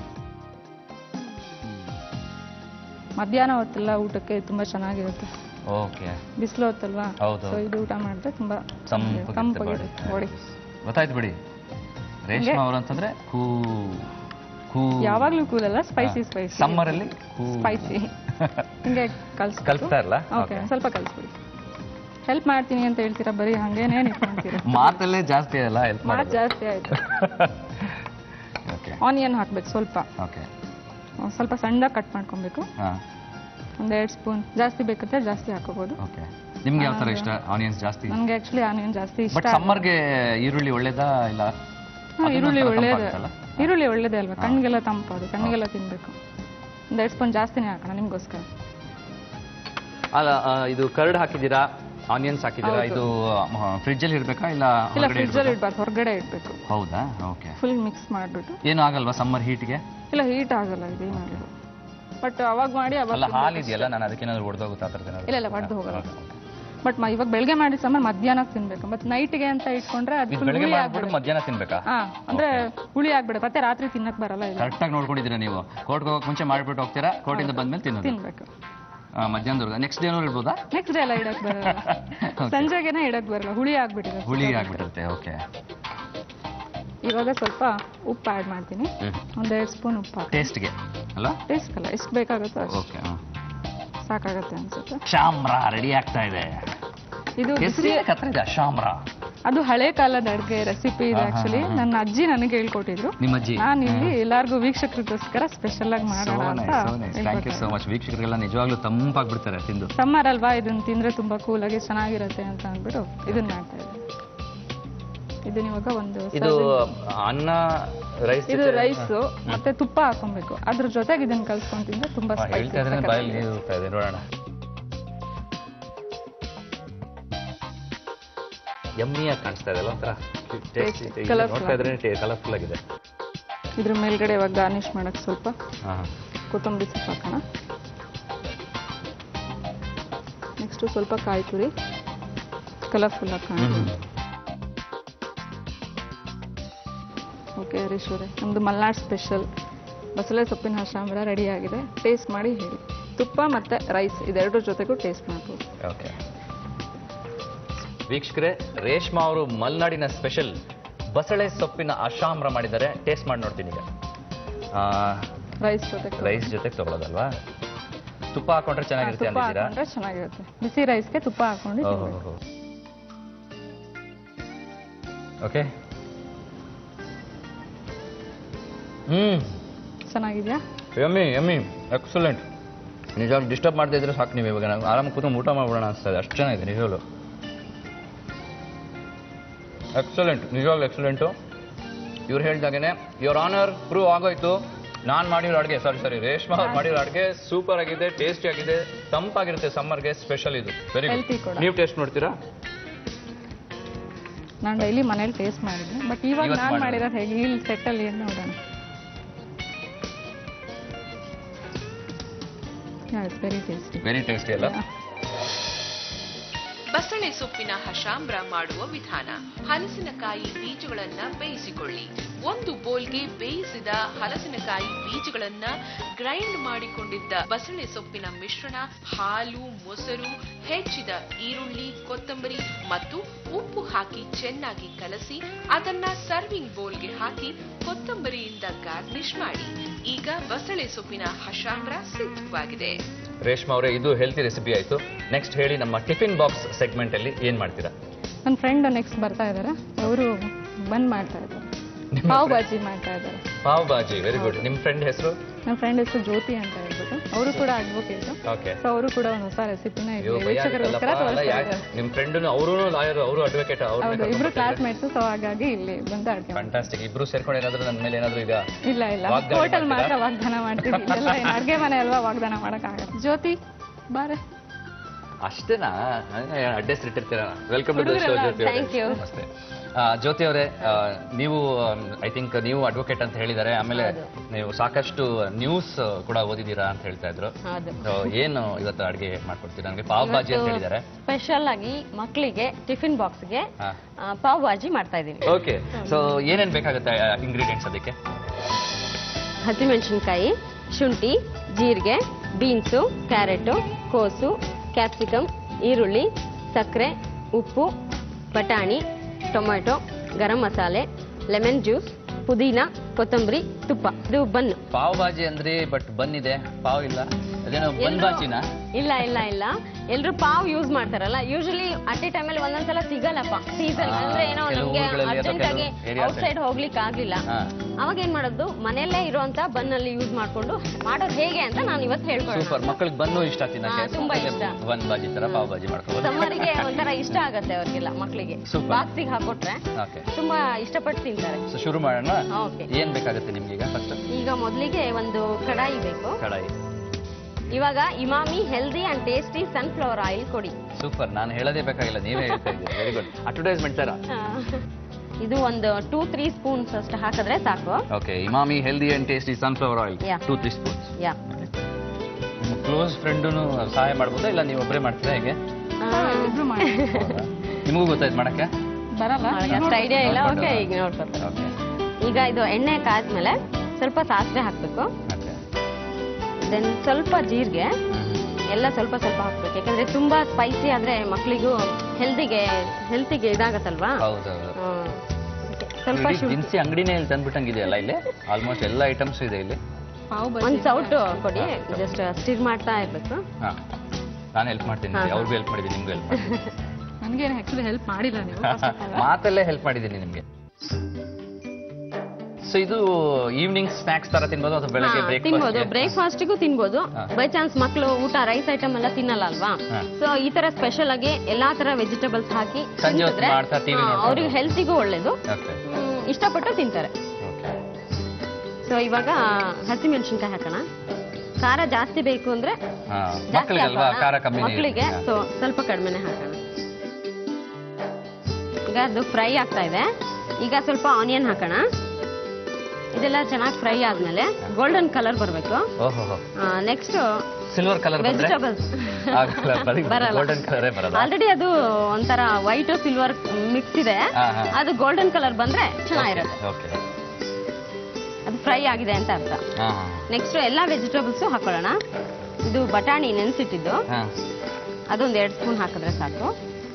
ಮಧ್ಯಾಹ್ನ ಹೊತ್ತೆಲ್ಲ ಊಟಕ್ಕೆ ತುಂಬಾ ಚೆನ್ನಾಗಿರುತ್ತೆ ಓಕೆ ಬಿಸಿಲು ಹೊತ್ತಲ್ವಾ ಹೌದು. ಸೊ ಇದು ಊಟ ಮಾಡಿದ್ರೆ ತುಂಬಾ ತಂಪಾಗಿರುತ್ತೆ ತಂಪಾಗಿರುತ್ತೆ ಬಾಡಿ ಗೊತ್ತಾಯ್ತು ಬಿಡಿ ರೇಷ್ಮಾ ಅವ್ರು ಅಂತಂದ್ರೆ ಕೂ ಕೂ ಯಾವಾಗ್ಲೂ ಕೂಲ್ ಅಲ್ಲ ಸ್ಪೈಸಿ ಸ್ಪೈಸಿ ಸಮ್ಮರ್ ಅಲ್ಲಿ ಕೂ ಸ್ಪೈಸಿ ಹಿಂಗೆ ಕಲ್ಸ್ಬೇಕು ಕಲಿಸ್ತಾ ಇರಲ್ಲ ಓಕೆ ಸ್ವಲ್ಪ ಕಲಿಸ್ಬಿಡಿ ಹೆಲ್ಪ್ ಮಾಡ್ತೀನಿ ಅಂತ ಹೇಳ್ತೀರಾ ಬರೀ ಹಂಗೇನೇ ಇಟ್ಕೊಂತೀರಾ ಮಾತಲ್ಲೇ ಜಾಸ್ತಿ ಅಲ್ಲ ಹೆಲ್ಪ್ ಮಾತು ಮಾಡೋದು ಜಾಸ್ತಿ ಆಯ್ತು ಓಕೆ ಆನಿಯನ್ ಹಾಕ್ಬೇಕು ಸ್ವಲ್ಪ ಓಕೆ ಒಂದ್ ಸ್ವಲ್ಪ ಸಣ್ಣದಾಗಿ ಕಟ್ ಮಾಡ್ಕೊಬೇಕು ಹಾಂ ಒಂದ್ ಎರಡು ಸ್ಪೂನ್ ಜಾಸ್ತಿ ಬೇಕಂದ್ರೆ ಜಾಸ್ತಿ ಹಾಕೋಬಹುದು ಓಕೆ ನಿಮ್ಗೆ ಯಾವ ಥರ ಇಷ್ಟ ಆನಿಯನ್ಸ್ ಜಾಸ್ತಿ ನನಗೆ ಆಕ್ಚುಲಿ ಆನಿಯನ್ ಜಾಸ್ತಿ ಇಷ್ಟ ಬಟ್ ಸಮ್ಮರ್ಗೆ ಈರುಳ್ಳಿ ಒಳ್ಳೇದಾ ಇಲ್ಲ ಹಾ, ಅದನ್ನೂ ಈರುಳ್ಳಿ ಒಂಥರ ಒಳ್ಳೇದು ತಂಪಾಗುತ್ತಲ್ಲ? ಈರುಳ್ಳಿ ಒಳ್ಳೇದೇ ಅಲ್ವಾ ಕಣ್ಣಿಗೆಲ್ಲ ತಂಪದು ಕಣ್ಣಿಗೆಲ್ಲ ತಿನ್ಬೇಕು ಒಂದ್ ಎರಡು ಸ್ಪೂನ್ ಜಾಸ್ತಿನೇ ಹಾಕೋಣ ನಿಮ್ಗೋಸ್ಕರ ಅಲ್ಲ ಆ, ಇದು ಕರ್ಡ್ ಹಾಕಿದ್ದೀರಾ ಆನಿಯನ್ಸ್ ಹಾಕಿದ್ದೀರಾ ಇದು ಫ್ರಿಜ್ ಅಲ್ಲಿ ಇರ್ಬೇಕಾ ಇಲ್ಲ ಇಲ್ಲ ಹೊರಗಡೆ ಫ್ರಿಡ್ಜಲ್ಲಿ ಇಡ್ಬೇಕಾ? ಇಡ್ಬಾರ್ದು ಹೊರಗಡೆ ಇಡ್ಬೇಕು ಹೌದಾ ಓಕೆ ಫುಲ್ ಮಿಕ್ಸ್ ಮಾಡಿಬಿಟ್ಟು ಏನು ಆಗಲ್ವಾ ಸಮ್ಮರ್ ಹೀಟ್ಗೆ ಇಲ್ಲ ಹೀಟ್ ಆಗಲ್ಲ ಇದೇನಾಗಲ್ಲ ಬಟ್ ಅವಾಗ ಮಾಡಿ ಅವಾಗ ಅಲ್ಲ ಹಾಲು ಇದೆಯಲ್ಲ ನಾನು ಅದಕ್ಕೇನಾದ್ರು ಹೊಡೆದೋಗುತ್ತೆ ಆ ಥರದ್ದು ಏನಾದ್ರು? ಇಲ್ಲ ಇಲ್ಲ ಒಡ್ದು ಹೋಗಲ್ಲ Okay, okay. ಬಟ್ ಇವಾಗ ಬೆಳಗ್ಗೆ ಮಾಡಿ ಸಾಂಬಾರ್ ಮಧ್ಯಾಹ್ನಕ್ಕೆ ತಿನ್ಬೇಕು ಮತ್ತೆ ನೈಟ್ಗೆ ಅಂತ ಇಟ್ಕೊಂಡ್ರೆ ಅದು ಇದು ಫುಲ್ ಬೆಳಗ್ಗೆ ಹುಳಿ ಮಾಡ್ಬಿಟ್ಟು ಆಗ್ಬಿಡುತ್ತೆ ಮಧ್ಯಾಹ್ನ ತಿನ್ಬೇಕಾ ಹಾ ಅಂದ್ರೆ ಹುಳಿ ಆಗ್ಬಿಡುತ್ತೆ ಮತ್ತೆ ರಾತ್ರಿ ತಿನ್ನಕ್ ಬರಲ್ಲ ಇಲ್ಲ ಕರೆಕ್ಟಾಗಿ ನೋಡ್ಕೊಂಡಿದ್ದೀರಾ ನೀವು ಕೋರ್ಟ್ಗೆ ಹೋಗಕ್ಕೆ ಮುಂಚೆ ಮಾಡ್ಬಿಟ್ಟು ಹೋಗ್ತೀರಾ ಕೋರ್ಟಿಂದ ಬಂದ್ಮೇಲೆ ತಿನ್ನೋದು ತಿನ್ಬೇಕು ಆ, ಮಧ್ಯಾಹ್ನದವರೆಗೆ ನೆಕ್ಸ್ಟ್ ಡೇನೂ ಇಡ್ಬೋದಾ ನೆಕ್ಸ್ಟ್ ಡೇ ಎಲ್ಲ ಇಡಕ್ ಬರಲ್ಲ ಸಂಜೆಗೆನೆ ಇಡಕ್ ಬರಲ್ಲ ಹುಳಿ ಆಗ್ಬಿಟ್ಟಿದೆ ಹುಳಿ ಆಗ್ಬಿಟ್ಟಿರುತ್ತೆ ಓಕೆ ಇವಾಗ ಸ್ವಲ್ಪ ಉಪ್ಪು ಆ್ಯಡ್ ಮಾಡ್ತೀನಿ ಒಂದೆರಡು ಸ್ಪೂನ್ ಉಪ್ಪು ಹಾಕಿ ಟೇಸ್ಟ್ಗೆ ಅಲ್ಲ ಟೇಸ್ಟ್ ಅಲ್ಲ ಎಷ್ಟು ಬೇಕಾಗುತ್ತೋ ಅಷ್ಟು ಓಕೆ ಸಾಕಾಗತ್ತೆ ಅನ್ಸುತ್ತೆ ಶಾಮ್ರ ರೆಡಿ ಆಗ್ತಾ ಇದೆ ಇದು ಹೆಸರು ಹತ್ರ ಇದೆ ಶಾಮ್ರ ಅದು ಹಳೆ ಕಾಲದ ಅಡುಗೆ ರೆಸಿಪಿ ಇದೆ ಆಕ್ಚುಲಿ ನನ್ನ ಅಜ್ಜಿ ನನಗೆ ಹೇಳ್ಕೊಟ್ಟಿದ್ರು ನಿಮ್ಮ ಅಜ್ಜಿ ನಾನು ಇಲ್ಲಿ ಎಲ್ಲಾರ್ಗು ವೀಕ್ಷಕರಿಗೋಸ್ಕರ ಸ್ಪೆಷಲ್ ಆಗಿ ಮಾಡೋಣ ಅಂತ ಥ್ಯಾಂಕ್ ಯು ಸೋ ಮಚ್ ವೀಕ್ಷಕರಿಗೆಲ್ಲ ನಿಜವಾಗ್ಲೂ ತಂಪಾಗ್ಬಿಡ್ತಾರೆ ತಿಂದು ಸಮ್ಮರ್ ಅಲ್ವಾ ಇದನ್ನ ತಿಂದ್ರೆ ತುಂಬಾ ಕೂಲ್ ಆಗಿ ಚೆನ್ನಾಗಿರುತ್ತೆ ಅಂತ ಅಂದ್ಬಿಟ್ಟು ಇದನ್ನ ಮಾಡ್ತಾ ಇದ್ದೀನಿ ಇದನ್ನ ಇವಾಗ ಒಂದು ಇದು ಅನ್ನ ರೈಸ್ ಇದು ರೈಸ್ ಮತ್ತೆ ತುಪ್ಪ ಹಾಕೊಬೇಕು ಅದ್ರ ಜೊತೆಗೆ ಇದನ್ನ ಕಲ್ಸ್ಕೊಂಡ್ ತಿಂದ್ರೆ ತುಂಬಾ ಹೇಳ್ತಾ ಇದ್ರೆ ಸ್ಪೈಸಿ ಬಾಯಲ್ಲಿ ನೀರು ಹೋಗ್ತಾ ಇದೆ ನೋಡೋಣ ಯಮ್ಮಿಯಾಗಿ ಕಾಣಿಸ್ತಾ ಇದೆ ಅಲ್ಲ ಒಂಥರ ಟೇಸ್ಟಿ Colourful ನೋಡ್ತಾ ಇದ್ರೆ ಕಲರ್ಫುಲ್ ಆಗಿದೆ ಇದ್ರ ಮೇಲ್ಗಡೆ ಇವಾಗ ಗಾರ್ನಿಶ್ ಮಾಡಕ್ ಸ್ವಲ್ಪ ಹಾಂ ಕೊತ್ತಂಬರಿ ಸೊಪ್ಪು ಹಾಕೋಣ ನೆಕ್ಸ್ಟ್ ಸ್ವಲ್ಪ ಕಾಯಿ ತುರಿ ಕಲರ್ಫುಲ್ ಹಾಕೋಣ ಓಕೆ ಹರೀಶ್ ಅವರೇ ನಮ್ಮದು ಮಲ್ನಾಡ್ ಸ್ಪೆಷಲ್ ಬಸಳೆ ಸೊಪ್ಪಿನ ಸಾಂಬಾರ ರೆಡಿ ಆಗಿದೆ ಟೇಸ್ಟ್ ಮಾಡಿ ಹೇಳಿ ತುಪ್ಪ ಮತ್ತು ರೈಸ್ ಇದೆರಡರ ಜೊತೆಗೂ ಟೇಸ್ಟ್ ಮಾಡ್ಬೋದು ಓಕೆ ವೀಕ್ಷಕರೇ ರೇಷ್ಮಾ ಅವರು ಮಲ್ನಾಡಿನ ಸ್ಪೆಷಲ್ ಬಸಳೆ ಸೊಪ್ಪಿನ ಅಶಾಮ್ರ ಮಾಡಿದ್ದಾರೆ ಟೇಸ್ಟ್ ಮಾಡಿ ನೋಡ್ತೀನಿ ಈಗ ರೈಸ್ ಜೊತೆಗೆ ರೈಸ್ ಜೊತೆಗೆ ತಗೊಳ್ಳೋದಲ್ವಾ ತುಪ್ಪ ಹಾಕೊಂಡ್ರೆ ಚೆನ್ನಾಗಿರುತ್ತೆ ತುಪ್ಪ ಅಂದಿದ್ದೀರಾ ಹಾಕೊಂಡ್ರೆ ಚೆನ್ನಾಗಿರುತ್ತೆ ಬಿಸಿ ರೈಸ್ಗೆ ತುಪ್ಪ ಹಾಕೊಂಡು ತಿನ್ಬೇಕು. ಓಕೆ ಹ್ಮ್ ಚೆನ್ನಾಗಿದ್ಯಾ ಯಮ್ಮಿ ಯಮ್ಮಿ ಎಕ್ಸಲೆಂಟ್ ನಿಜವಾಗ್ಲೂ ಡಿಸ್ಟರ್ಬ್ ಮಾಡ್ತಾ ಇದ್ರೆ ಸಾಕು ನೀವು ಇವಾಗ ನಾವು ಆರಾಮ ಕೂತ್ಕೊಂಡು ಊಟ ಮಾಡ್ಬಿಡೋಣ ಅನಿಸ್ತದೆ ಅಷ್ಟು ಚೆನ್ನಾಗಿದೆ ನಿಜವಾಗ್ಲು ಎಕ್ಸಲೆಂಟ್ ನಿಜವಾಗ್ಲೂ ಎಕ್ಸಲೆಂಟು ಇವ್ರು ಹೇಳ್ದಾಗೇನೆ ಯುವರ್ ಆನರ್ ಪ್ರೂವ್ ಆಗೋಯ್ತು ನಾನು ಮಾಡಿರೋ ಅಡುಗೆ ಸಾರಿ ಸಾರಿ ರೇಷ್ಮಾ ಅವ್ರು ಮಾಡಿರೋ ಅಡುಗೆ ಸೂಪರ್ ಆಗಿದೆ ಟೇಸ್ಟಿ ಆಗಿದೆ ತಂಪಾಗಿರುತ್ತೆ ಸಮ್ಮರ್ಗೆ ಸ್ಪೆಷಲ್ ಇದು ವೆರಿ Healthy ಕೂಡ. ಗುಡ್ ನೀವು ಟೇಸ್ಟ್ ನೋಡ್ತೀರಾ ನಾನು ಡೈಲಿ ಮನೇಲಿ ಟೇಸ್ಟ್ ಮಾಡಿದ್ದೆ ಬಟ್ ಇವಾಗ ಇವತ್ತು ನಾನು ಮಾಡೋದು. ಮಾಡಿರೋದು ಹೇಗೆ ಇಲ್ಲಿ ಸೆಟ್ಟಲ್ಲಿ ಏನು ನೋಡೋಣ it's very tasty very tasty ಅಲ್ಲ ಬಸಳೆ ಸೊಪ್ಪಿನ ಹಶಾಂಬ್ರ ಮಾಡುವ ವಿಧಾನ ಹಲಸಿನಕಾಯಿ ಬೀಜಗಳನ್ನ ಬೇಯಿಸಿಕೊಳ್ಳಿ ಒಂದು ಬೋಲ್ಗೆ ಬೇಯಿಸಿದ ಹಲಸಿನಕಾಯಿ ಬೀಜಗಳನ್ನ ಗ್ರೈಂಡ್ ಮಾಡಿಕೊಂಡಿದ್ದ ಬಸಳೆ ಸೊಪ್ಪಿನ ಮಿಶ್ರಣ ಹಾಲು ಮೊಸರು ಹೆಚ್ಚಿದ ಈರುಳ್ಳಿ ಕೊತ್ತಂಬರಿ ಮತ್ತು ಉಪ್ಪು ಹಾಕಿ ಚೆನ್ನಾಗಿ ಕಲಸಿ ಅದನ್ನ ಸರ್ವಿಂಗ್ ಬೋಲ್ಗೆ ಹಾಕಿ ಕೊತ್ತಂಬರಿಯಿಂದ ಗಾರ್ನಿಶ್ ಮಾಡಿ ಈಗ ಬಸಳೆ ಸೊಪ್ಪಿನ ಹಶಾಂಬ್ರ ಸಿದ್ಧವಾಗಿದೆ ರೇಷ್ಮಾ ಅವರೇ ಇದು ಹೆಲ್ತಿ ರೆಸಿಪಿ ಆಯಿತು ನೆಕ್ಸ್ಟ್ ಹೇಳಿ ನಮ್ಮ ಟಿಫಿನ್ ಬಾಕ್ಸ್ ಸೆಗ್ಮೆಂಟಲ್ಲಿ ಏನು ಮಾಡ್ತೀರಾ ನನ್ನ ಫ್ರೆಂಡ್ ನೆಕ್ಸ್ಟ್ ಬರ್ತಾ ಇದ್ದಾರೆ ಅವರು ಬಂದ್ ಮಾಡ್ತಾ ಇದ್ದಾರೆ ಪಾವ್ ಭಾಜಿ ಮಾಡ್ತಾ ಇದ್ದಾರೆ ಪಾವ್ ಬಾಜಿ ವೆರಿ ಗುಡ್ ನಿಮ್ಮ ಫ್ರೆಂಡ್ ಹೆಸರು ನನ್ನ ಫ್ರೆಂಡ್ ಹೆಸರು ಜ್ಯೋತಿ ಅಂತ ಹೇಳ್ಬಿಟ್ಟು ಅವರು ಕೂಡ ಅಡ್ವೊಕೇಟ್ ಓಕೆ ಸೊ ಅವರು ಕೂಡ ಒಂದು ಹೊಸ ರೆಸಿಪಿನ ಅಯ್ಯೋ ಭಯ ವೀಕ್ಷಕರಿಗೋಸ್ಕರ ಆಗುತ್ತಲ್ಲಪ್ಪ. ಅಲ್ಲ, ತೋರಿಸ್ತಾ ಯಾಕೆ ಇದ್ದಾರೆ ನಿಮ್ಮ ಫ್ರೆಂಡು ಅವರು ಲಾಯರ್ ಅವರು ಅಡ್ವೊಕೇಟ್ ಹೌದು ಇಬ್ರು ಅವ್ರು ಕ್ಲಾಸ್ಮೇಟ್ಸ್ ಸೊ ಹಾಗಾಗಿ ಇಲ್ಲಿ ಬಂದು ಅಡ್ಗೆ ಮಾಡ್ತಾರೆ. ಫ್ಯಾಂಟಾಸ್ಟಿಕ್ ಇಬ್ರು ಸೇರ್ಕೊಂಡು ಏನಾದ್ರು ನನ್ನ ಮೇಲೆ ಏನಾದ್ರು ಈಗ ಇಲ್ಲ ಇಲ್ಲ ವಾಗ್ದಾಳಿ ಹೋಟೆಲ್ ಮಾತ್ರ ಮಾಡ್ತೀರಾ? ವಾಗ್ದಾನ ಮಾಡ್ತೀವಿ ಎಲ್ಲ ಏನ್ ಅಡ್ಗೆ ಮನೆ ಅಲ್ವಾ ವಾಗ್ದಾನ ಮಾಡಕ್ಕಾಗಲ್ಲ ಜ್ಯೋತಿ ಬಾರೆ ಅಷ್ಟೇನಾ ಅಡ್ಡ ಹೆಸರು ಇಟ್ಟಿರ್ತೀರ ವೆಲ್ಕಮ್ ಟು ದ ಶೋ ಹುಡುಗರೆಲ್ಲ, ಜ್ಯೋತಿ ಅವರೇ. thank you. ನಮಸ್ತೆ ಆ, ಜ್ಯೋತಿ ಅವರೇ ಆ, ನೀವು ಐ ಥಿಂಕ್ ನೀವು ಅಡ್ವೊಕೇಟ್ ಅಂತ ಹೇಳಿದ್ದಾರೆ ಆಮೇಲೆ ನೀವು ಸಾಕಷ್ಟು ನ್ಯೂಸ್ ಕೂಡ ಓದಿದ್ದೀರಾ ಅಂತ ಹೇಳ್ತಾ ಇದ್ರು ಹೌದು So, ಏನು ಇವತ್ತು ಅಡುಗೆ ಮಾಡ್ಕೊಡ್ತೀರಾ ನನಗೆ ಪಾವ್ ಬಾಜಿ ಅಂತ ಹೇಳಿದ್ದಾರೆ ಸ್ಪೆಷಲ್ ಆಗಿ ಮಕ್ಕಳಿಗೆ ಟಿಫಿನ್ ಬಾಕ್ಸ್ಗೆ ಹಾ ಪಾವ್ ಭಾಜಿ ಮಾಡ್ತಾ ಇದ್ದೀನಿ ಓಕೆ ಸೊ ಏನೇನ್ ಬೇಕಾಗುತ್ತೆ ಇಂಗ್ರೀಡಿಯೆಂಟ್ಸ್ ಅದಕ್ಕೆ ಹಸಿಮೆಣಸಿನ್ಕಾಯಿ ಶುಂಠಿ ಜೀರಿಗೆ ಬೀನ್ಸು ಕ್ಯಾರೆಟು ಕೋಸು ಕ್ಯಾಪ್ಸಿಕಮ್ ಈರುಳ್ಳಿ ಸಕ್ಕರೆ ಉಪ್ಪು ಬಟಾಣಿ ಟೊಮೆಟೊ ಗರಂ ಮಸಾಲೆ ಲೆಮನ್ ಜ್ಯೂಸ್ ಪುದೀನ ಕೊತ್ತಂಬರಿ ತುಪ್ಪ ಇದು ಬನ್ ಪಾವ್ ಬಾಜಿ ಅಂದ್ರೆ ಬಟ್ ಬಂದಿದೆ ಪಾವ್ ಇಲ್ಲ ಅದೇನೋ ಬನ್ ಬಾಜಿನ ಇಲ್ಲ ಇಲ್ಲ ಇಲ್ಲ ಎಲ್ರು ಪಾವ್ ಯೂಸ್ ಮಾಡ್ತಾರಲ್ಲ ಯೂಶಲಿ ಅಟ್ ಎ ಟೈಮಲ್ಲಿ ಒಂದೊಂದ್ಸಲ ಸಿಗಲ್ಲಪ್ಪ ಸೀಸನ್ ಹಾ, ಅಂದ್ರೆ ಏನೋ ಕೆಲವು ನಮ್ಗೆ ಊರುಗಳಲ್ಲಿ ಅಥವಾ ಅರ್ಜೆಂಟ್ ಆಗಿ ಕೆಲವು areas ಔಟ್ ಸೈಡ್ ಹೋಗ್ಲಿಕ್ಕೆ ಆಗ್ಲಿಲ್ಲ ಹಾ. ಅವಾಗ ಏನ್ ಮಾಡೋದು ಮನೆಯಲ್ಲೇ ಇರುವಂತ ಬನ್ನಲ್ಲಿ ಯೂಸ್ ಮಾಡ್ಕೊಂಡು ಮಾಡೋದು ಹೇಗೆ ಅಂತ ನಾನು ಇವತ್ತು ಹೇಳ್ಕೊಳ್ಳೋಣ ಸೂಪರ್ ಮಕ್ಕಳಿಗೆ ಬನ್ನು ಇಷ್ಟ ತಿನ್ನಕ್ಕೆ ಹಾ, ತುಂಬಾ ಇಷ್ಟ. ಒಂದ್ ಬಾಜಿ ತರ ಪಾವ್ ಬಾಜಿ ಮಾಡ್ಕೋಬಹುದು ಸಮ್ಮರಿಗೆ ಒಂಥರ ಇಷ್ಟ ಆಗತ್ತೆ ಅವ್ರಿಗೆಲ್ಲ ಮಕ್ಕಳಿಗೆ Super. ಬಾಕ್ಸಿಗೆ ಹಾಕೊಟ್ರೆ ಓಕೆ ತುಂಬಾ ಇಷ್ಟಪಟ್ಟು ತಿಂತಾರೆ ಸೊ ಶುರು ಮಾಡೋಣ ಓಕೆ ಏನ್ ಬೇಕಾಗುತ್ತೆ ನಿಮ್ಗೆ ಈಗ ಫಸ್ಟ್ ಈಗ ಮೊದಲಿಗೆ ಒಂದು ಕಡಾಯಿ ಬೇಕು ಕಡಾಯಿ ಇವಾಗ Emami healthy and tasty sunflower oil ಕೊಡಿ ಸೂಪರ್ ನಾನು ಹೇಳೋದೇ ಬೇಕಾಗಿಲ್ಲ ನೀವೇ ಹೇಳ್ತಾ ಇದ್ದೀರಿ ವೆರಿ ಗುಡ್ ಅಡ್ವರ್ಟೈಸ್ಮೆಂಟ್ ತರ ಆ, ಇದು ಒಂದು ಟೂ ತ್ರೀ ಸ್ಪೂನ್ಸ್ ಅಷ್ಟು ಹಾಕಿದ್ರೆ ಸಾಕು okay Emami healthy and tasty sunflower oil Yeah. Two three spoons yeah ನಿಮ್ಮ ಕ್ಲೋಸ್ ಫ್ರೆಂಡು ಸಹಾಯ ಮಾಡ್ಬೋದಾ ಇಲ್ಲ ನೀವು ಒಬ್ಬರೇ ಮಾಡ್ತೀರಾ ಹೇಗೆ ಇಬ್ರು ಮಾಡಿ ಹೌದಾ? ನಿಮಗೂ ಗೊತ್ತಾಯ್ತು ಮಾಡಕ್ಕೆ ಬರಲ್ಲ ಅಷ್ಟು ಐಡಿಯಾ ಇಲ್ಲ ನೋಡ್ಕೊಂಡು. ಓಕೆ ಈಗ ನೋಡ್ಕೊತಾರೆ ಓಕೆ ಈಗ ಇದು ಎಣ್ಣೆ ಕಾದ್ಮೇಲೆ ಸ್ವಲ್ಪ ಸಾಸಿವೆ ಹಾಕ್ಬೇಕು ಓಕೆ ದೆನ್ ಸ್ವಲ್ಪ ಜೀರಿಗೆ ಎಲ್ಲ ಸ್ವಲ್ಪ ಸ್ವಲ್ಪ ಹಾಕ್ಬೇಕು ಯಾಕಂದ್ರೆ ತುಂಬಾ ಸ್ಪೈಸಿ ಆದ್ರೆ ಮಕ್ಕಳಿಗೂ ಹೆಲ್ದಿಗೆ ಹೆಲ್ತಿಗೆ ಇದಾಗತ್ತಲ್ವಾ ಹೌದೌದು ಹ್ಮ್. ಅದಕ್ಕೆ ಸ್ವಲ್ಪ ಇಡೀ ಶುಂಠಿ ದಿನಸಿ ಅಂಗಡಿನೇ ಇಲ್ಲಿ ತಂದ್ಬಿಟ್ಟಂಗಿದೆಯಲ್ಲ ಇಲ್ಲಿ ಆಲ್ಮೋಸ್ಟ್ ಎಲ್ಲ ಐಟಮ್ಸ್ ಇದೆ ಇಲ್ಲಿ ಪಾವ್ ಒಂದ್ ಬಜ್ಜಿ ಸೌಟ್ ಕೊಡಿ ಜಸ್ಟ್ ಸ್ಟಿರ್ ಮಾಡ್ತಾ ಇರ್ಬೇಕು ಹಾ ನಾನು ಹೆಲ್ಪ್ ಮಾಡ್ತೀನಿ ಹಾ, ಹಾ. ಅವ್ರಿಗೂ ಹೆಲ್ಪ್ ಮಾಡಿದ್ದೀನಿ ನಿಮ್ಗೂ ಹೆಲ್ಪ್ ಮಾಡ್ತೀನಿ ನನಗೇನು ಆಕ್ಚುಲಿ ಹೆಲ್ಪ್ ಮಾಡಿಲ್ಲ ನೀವು ಮಾತಲ್ಲೇ ಹೆಲ್ಪ್ ಮಾಡಿದ್ದೀನಿ ನಿಮ್ಗೆ ಸೊ ಇದು ಈವ್ನಿಂಗ್ ಸ್ನಾಕ್ಸ್ ತರ ತಿನ್ಬೋದು ಅಥವಾ ಬೆಳಗ್ಗೆ ಹಾ, ತಿನ್ಬೋದು ಬ್ರೇಕ್ಫಾಸ್ಟ್ ಬ್ರೇಕ್ಫಾಸ್ಟ್ಗೂ ತಿನ್ಬೋದು ಹಾ. ಬೈ ಚಾನ್ಸ್ ಮಕ್ಕಳು ಊಟ ರೈಸ್ ಐಟಮ್ ಎಲ್ಲ ತಿನ್ನಲ್ಲ ಅಲ್ವಾ ಹಾ. ಸೊ ಈ ತರ ಸ್ಪೆಷಲ್ ಆಗಿ ಎಲ್ಲಾ ತರ ವೆಜಿಟೇಬಲ್ಸ್ ಹಾಕಿ ಸಂಜೆ ಹೊತ್ತು ತಿಂತಿದ್ರೆ, ಮಾಡ್ತಾ TV ಹಾ, ನೋಡ್ಕೊಂಡು. ಅವ್ರಿಗೆ ಹೆಲ್ತಿಗೂ ಒಳ್ಳೇದು ಓಕೆ ಹ್ಮ್, ಇಷ್ಟಪಟ್ಟು ತಿಂತಾರೆ ಓಕೆ ಸೊ ಇವಾಗ ಹಸಿಮೆಣಸಿನ್ಕಾಯಿ ಹಾಕೋಣ ಖಾರ ಜಾಸ್ತಿ ಬೇಕು ಅಂದ್ರೆ ಹಾ ಜಾಸ್ತಿ ಮಕ್ಕಳಿಗಲ್ವಾ ಹಾಕೋಣ. ಖಾರ ಕಮ್ಮಿ ಮಕ್ಕಳಿಗೆ ಸೊ ಸ್ವಲ್ಪ ಕಡಿಮೆನೆ ಹಾಕೋಣ ಈಗ ಅದು ಫ್ರೈ ಆಗ್ತಾ ಇದೆ ಈಗ ಸ್ವಲ್ಪ ಆನಿಯನ್ ಹಾಕೋಣ ಇದೆಲ್ಲ ಚೆನ್ನಾಗಿ ಫ್ರೈ ಆದ್ಮೇಲೆ ಗೋಲ್ಡನ್ ಕಲರ್ ಬರಬೇಕು ಓಹೋ ನೆಕ್ಸ್ಟ್ ಸಿಲ್ವರ್ ಕಲರ್ ಬಂದ್ರೆ ವೆಜಿಟೇಬಲ್ಸ್ ಆಗಲ್ಲ, ಬರೀ golden colour ಏ ಬರೋದಾ? ಆಲ್ರೆಡಿ ಅದು ಒಂಥರ ವೈಟ್ ಸಿಲ್ವರ್ ಮಿಕ್ಸ್ ಇದೆ ಹಾ, ಹಾ. ಅದು ಗೋಲ್ಡನ್ ಕಲರ್ ಬಂದ್ರೆ ಚೆನ್ನಾಗಿರುತ್ತೆ ಓಕೆ ಅದು ಫ್ರೈ ಆಗಿದೆ ಅಂತ ಅರ್ಥ ಹಾ ನೆಕ್ಸ್ಟ್ ಎಲ್ಲ ವೆಜಿಟೇಬಲ್ಸ್ ಹಾಕೊಳ್ಳೋಣ ಇದು ಬಟಾಣಿ ನೆನೆಸಿಟ್ಟಿದ್ದು ಹಾ ಅದೊಂದು ಎರಡು ಸ್ಪೂನ್ ಹಾಕಿದ್ರೆ ಸಾಕು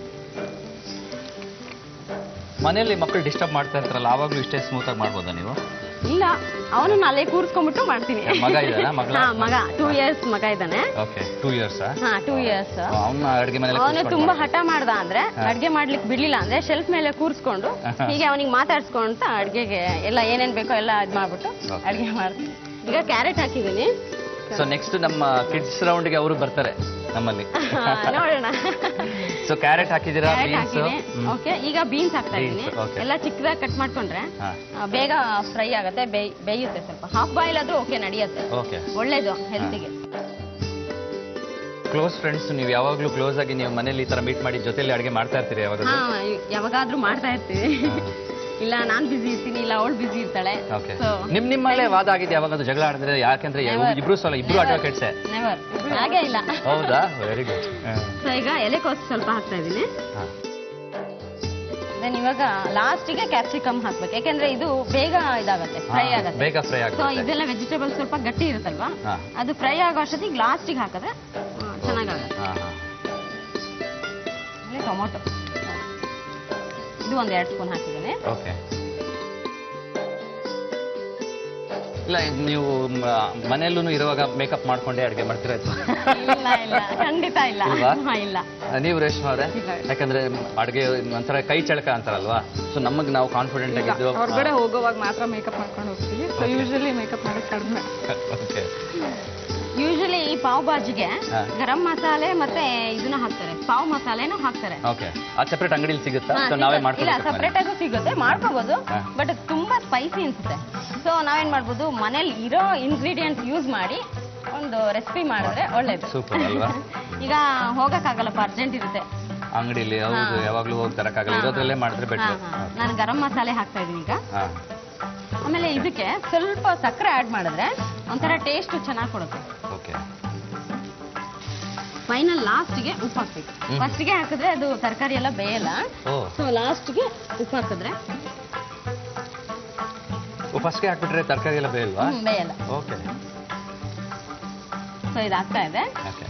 ಮನೆಯಲ್ಲಿ ಮಕ್ಕಳು ಡಿಸ್ಟರ್ಬ್ ಮಾಡ್ತಾ ಇರ್ತಾರಲ್ಲ ಆವಾಗ್ಲೂ ಇಷ್ಟೇ ಸ್ಮೂತ್ ಆಗಿ ಮಾಡ್ಬೋದಾ ನೀವು ಇಲ್ಲ ಅವನನ್ನ ಅಲ್ಲೇ ಕೂರಿಸ್ಕೊಂಡ್ಬಿಟ್ಟು ಮಾಡ್ತೀನಿ ಮಗ ಇದ್ದಾನಾ? ಮಗಳ? ಹಾ ಮಗ ಟೂ ಇಯರ್ಸ್ ಮಗ ಇದ್ದಾನೆ ಓಕೆ ಟೂ ಇಯರ್ಸ್ ಹಾ ಟೂ ಇಯರ್ಸ್ ಅವನ್ನ ಅಡುಗೆ ಮನೇಲಿ ಅವನು ಕೂರ್ಸ್ಕೊಂಡು ತುಂಬಾ ಮಾಡ್ತಾರೆ. ಹಠ ಮಾಡ್ದ ಅಂದ್ರೆ ಅಡ್ಗೆ ಮಾಡ್ಲಿಕ್ಕೆ ಬಿಡ್ಲಿಲ್ಲ ಅಂದ್ರೆ ಶೆಲ್ಫ್ ಮೇಲೆ ಕೂರಿಸ್ಕೊಂಡು ಹೀಗೆ ಅವನಿಗೆ ಮಾತಾಡ್ಸ್ಕೊಂತ ಅಡ್ಗೆಗೆ ಎಲ್ಲ ಏನೇನ್ ಬೇಕೋ ಎಲ್ಲ ಇದ್ ಮಾಡ್ಬಿಟ್ಟು Okay. ಅಡ್ಗೆ ಮಾಡ್ತೀನಿ ಈಗ ಕ್ಯಾರೆಟ್ ಹಾಕಿದೀನಿ ಸೊ ನೆಕ್ಸ್ಟ್ ನಮ್ಮ ಕಿಡ್ಸ್ ರೌಂಡ್ಗೆ ಅವರು ಬರ್ತಾರೆ ನಮ್ಮಲ್ಲಿ ಹಾ, ನೋಡೋಣ ಸೊ ಕ್ಯಾರೆಟ್ ಹಾಕಿದ್ದೀರಾ ಕ್ಯಾರೆಟ್ ಬೀನ್ಸ್ ಹಾಕಿನಿ ಓಕೆ ಈಗ ಬೀನ್ಸ್ ಹಾಕ್ತಾ ಇದೀನಿ Beans, okay. ಎಲ್ಲ ಚಿಕ್ಕದಾಗಿ ಕಟ್ ಮಾಡ್ಕೊಂಡ್ರೆ ಹಾ ಆ, ಬೇಗ ಫ್ರೈ ಆಗುತ್ತೆ ಬೇಯ್- ಬೇಯುತ್ತೆ ಸ್ವಲ್ಪ ಹಾಫ್ ಬಾಯ್ಲ್ ಆದ್ರೂ ಓಕೆ ನಡೆಯುತ್ತೆ ಓಕೆ ಒಳ್ಳೇದು ಹೆಲ್ತಿಗೆ ಕ್ಲೋಸ್ ಫ್ರೆಂಡ್ಸ್ ನೀವು ಯಾವಾಗಲೂ ಕ್ಲೋಸ್ ಆಗಿ ನೀವು ಮನೇಲಿ ಈ ತರ ಮೀಟ್ ಮಾಡಿ ಜೊತೆಲಿ ಅಡುಗೆ ಮಾಡ್ತಾ ಇರ್ತೀರಿ ಯಾವಾಗ ಹಾ ಯಾವಾಗಾದ್ರೂ ಮಾಡ್ತಾ ಇರ್ತೀವಿ ಇಲ್ಲ ನಾನ್ ಬಿಸಿ ಇರ್ತೀನಿ ಇಲ್ಲ ಅವಳು ಬಿಸಿ ಇರ್ತಾಳೆ ಓಕೆ ಸೊ ನಿಮ್ ನಿಮ್ಮಲ್ಲೇ ವಾದ ಆಗಿದೆ ಯಾವಾಗಾದ್ರೂ ಜಗಳ ಆಡಿದ್ರೆ ಯಾಕೆಂದ್ರೆ Never. ಇಬ್ರು ಸಲ ಇಬ್ರು ಅಡ್ವೊಕೇಟ್ಸೆ ನೆವರ್ ಹಾಗೆ ಇಲ್ಲ ಹೌದಾ ವೆರಿ ಗುಡ್ ಸೊ ಈಗ ಎಲೆಕೋಸು ಸ್ವಲ್ಪ ಹಾಕ್ತಾ ಇದ್ದೀನಿ ದೆನ್ ಇವಾಗ ಲಾಸ್ಟಿಗೆ ಕ್ಯಾಪ್ಸಿಕಮ್ ಹಾಕ್ಬೇಕು ಯಾಕೆಂದ್ರೆ ಇದು ಬೇಗ ಇದಾಗತ್ತೆ ಫ್ರೈ ಆಗುತ್ತೆ ಬೇಗ ಫ್ರೈ ಸೊ ಆಗುತ್ತೆ ಇದೆಲ್ಲ ವೆಜಿಟೇಬಲ್ ಸ್ವಲ್ಪ ಗಟ್ಟಿ ಇರುತ್ತಲ್ವಾ ಹಾ. ಅದು ಫ್ರೈ ಆಗೋ ಅಷ್ಟೊತ್ತಿಗೆ ಲಾಸ್ಟಿಗೆ ಹಾಕಿದ್ರೆ ಆ, ಚೆನ್ನಾಗಾಗುತ್ತೆ ಹಾ ಹಾ ಆಮೇಲೆ ಟೊಮೊಟೊ ಇದು ಒಂದು ಎರಡು ಸ್ಪೂನ್ ಹಾಕಿದ್ದೀನಿ ಓಕೆ ಇಲ್ಲ ಇದ್ ನೀವು ಮನೆಯಲ್ಲೂ ಇರುವಾಗ ಮೇಕಪ್ ಮಾಡ್ಕೊಂಡೇ ಅಡುಗೆ ಮಾಡ್ತೀರಾ ಅಥವಾ? ಇಲ್ಲ ಇಲ್ಲ ಖಂಡಿತ ಇಲ್ಲ ಇಲ್ವಾ? ಹಾ, ಇಲ್ಲ ನೀವು ರೇಷ್ಮಾ ಅವರೇ ಇಲ್ಲ. ಯಾಕಂದ್ರೆ ಅಡುಗೆ ಒಂಥರ ಕೈ ಚಳಕ ಅಂತಾರಲ್ವಾ ಸೊ ನಮಗೆ ನಾವು ಕಾನ್ಫಿಡೆಂಟ್ ಈಗ ಆಗಿದ್ದು ಹೊರಗಡೆ ಹೋಗೋವಾಗ ಮಾತ್ರ ಮೇಕಪ್ ಮಾಡ್ಕೊಂಡು ಹೋಗ್ತೀವಿ ಸೊ ಯೂಶಲಿ ಮೇಕಪ್ ಮಾಡೋದು ಕಡಿಮೆ ಓಕೆ ಯೂಶಲಿ ಈ ಪಾವ್ ಬಾಜಿಗೆ ಹಾ. ಗರಂ ಮಸಾಲೆ ಮತ್ತೆ ಇದನ್ನ ಹಾಕ್ತಾರೆ ಪಾವ್ ಮಸಾಲೆನೂ ಹಾಕ್ತಾರೆ ಓಕೆ ಅದು ಸೆಪರೇಟ್ ಅಂಗಡಿಲಿ ಸಿಗುತ್ತಾ ಹಾ, ಸೊ ನಾವೇ ಸಿಗುತ್ತೆ. ಇಲ್ಲ ಮಾಡ್ಕೊಂಡು ಸಪ್ರೇಟ್ ಆಗೂ ಸಿಗುತ್ತೆ ಮಾಡ್ಕೋಬಹುದು ಹಾ. ಬಟ್ ತುಂಬಾ ಸ್ಪೈಸಿ ಅನ್ಸುತ್ತೆ ಸೊ ನಾವೇನ್ ಮಾಡ್ಬೋದು ಮನೇಲಿ ಇರೋ ಇಂಗ್ರೀಡಿಯೆಂಟ್ಸ್ ಯೂಸ್ ಮಾಡಿ ಒಂದು ರೆಸಿಪಿ ಮಾಡಿದ್ರೆ ಒಳ್ಳೇದು ಸೂಪರ್ ಅಲ್ವಾ ಈಗ ಹೋಗಕ್ಕಾಗಲ್ಲಪ್ಪ ಅರ್ಜೆಂಟ್ ಇರುತ್ತೆ ಅಂಗಡಿಲಿ ಹೌದು ಹಾ. ಯಾವಾಗ್ಲೂ ಹೋಗಿ ತರಕ್ಕಾಗಲ್ಲ ಹಾ, ಇರೋದ್ರಲ್ಲೇ ಮಾಡಿದ್ರೆ ಹಾ, ಬೆಟ್ರು ಹಾ. ನಾನು ಗರಂ ಮಸಾಲೆ ಹಾಕ್ತಾ ಇದೀನಿ ಈಗ ಹಾ ಆಮೇಲೆ ಇದಕ್ಕೆ ಸ್ವಲ್ಪ ಸಕ್ಕರೆ ಆಡ್ ಮಾಡಿದ್ರೆ ಒಂಥರ ಟೇಸ್ಟ್ ಚೆನ್ನಾಗಿ ಕೊಡುತ್ತೆ ಓಕೆ ಫೈನಲ್ ಲಾಸ್ಟ್ಗೆ ಉಪ್ಪು ಹಾಕ್ಬೇಕು ಹ್ಮ್. ಫಸ್ಟ್ಗೆ ಹಾಕಿದ್ರೆ ಅದು ತರಕಾರಿ ಎಲ್ಲ ಬೇಯಲ್ಲ ಓ ಸೊ ಲಾಸ್ಟ್ಗೆ ಉಪ್ಪು ಹಾಕಿದ್ರೆ ಫಸ್ಟ್ಗೆ ಹಾಕ್ಬಿಟ್ರೆ ತರಕಾರಿ ಎಲ್ಲ ಬೇಲ್ವಾ ಹ್ಮ್, ಬೇಯಲ್ಲ ಓಕೆ ಸೊ ಇದಾಗ್ತಾ ಇದೆ ಓಕೆ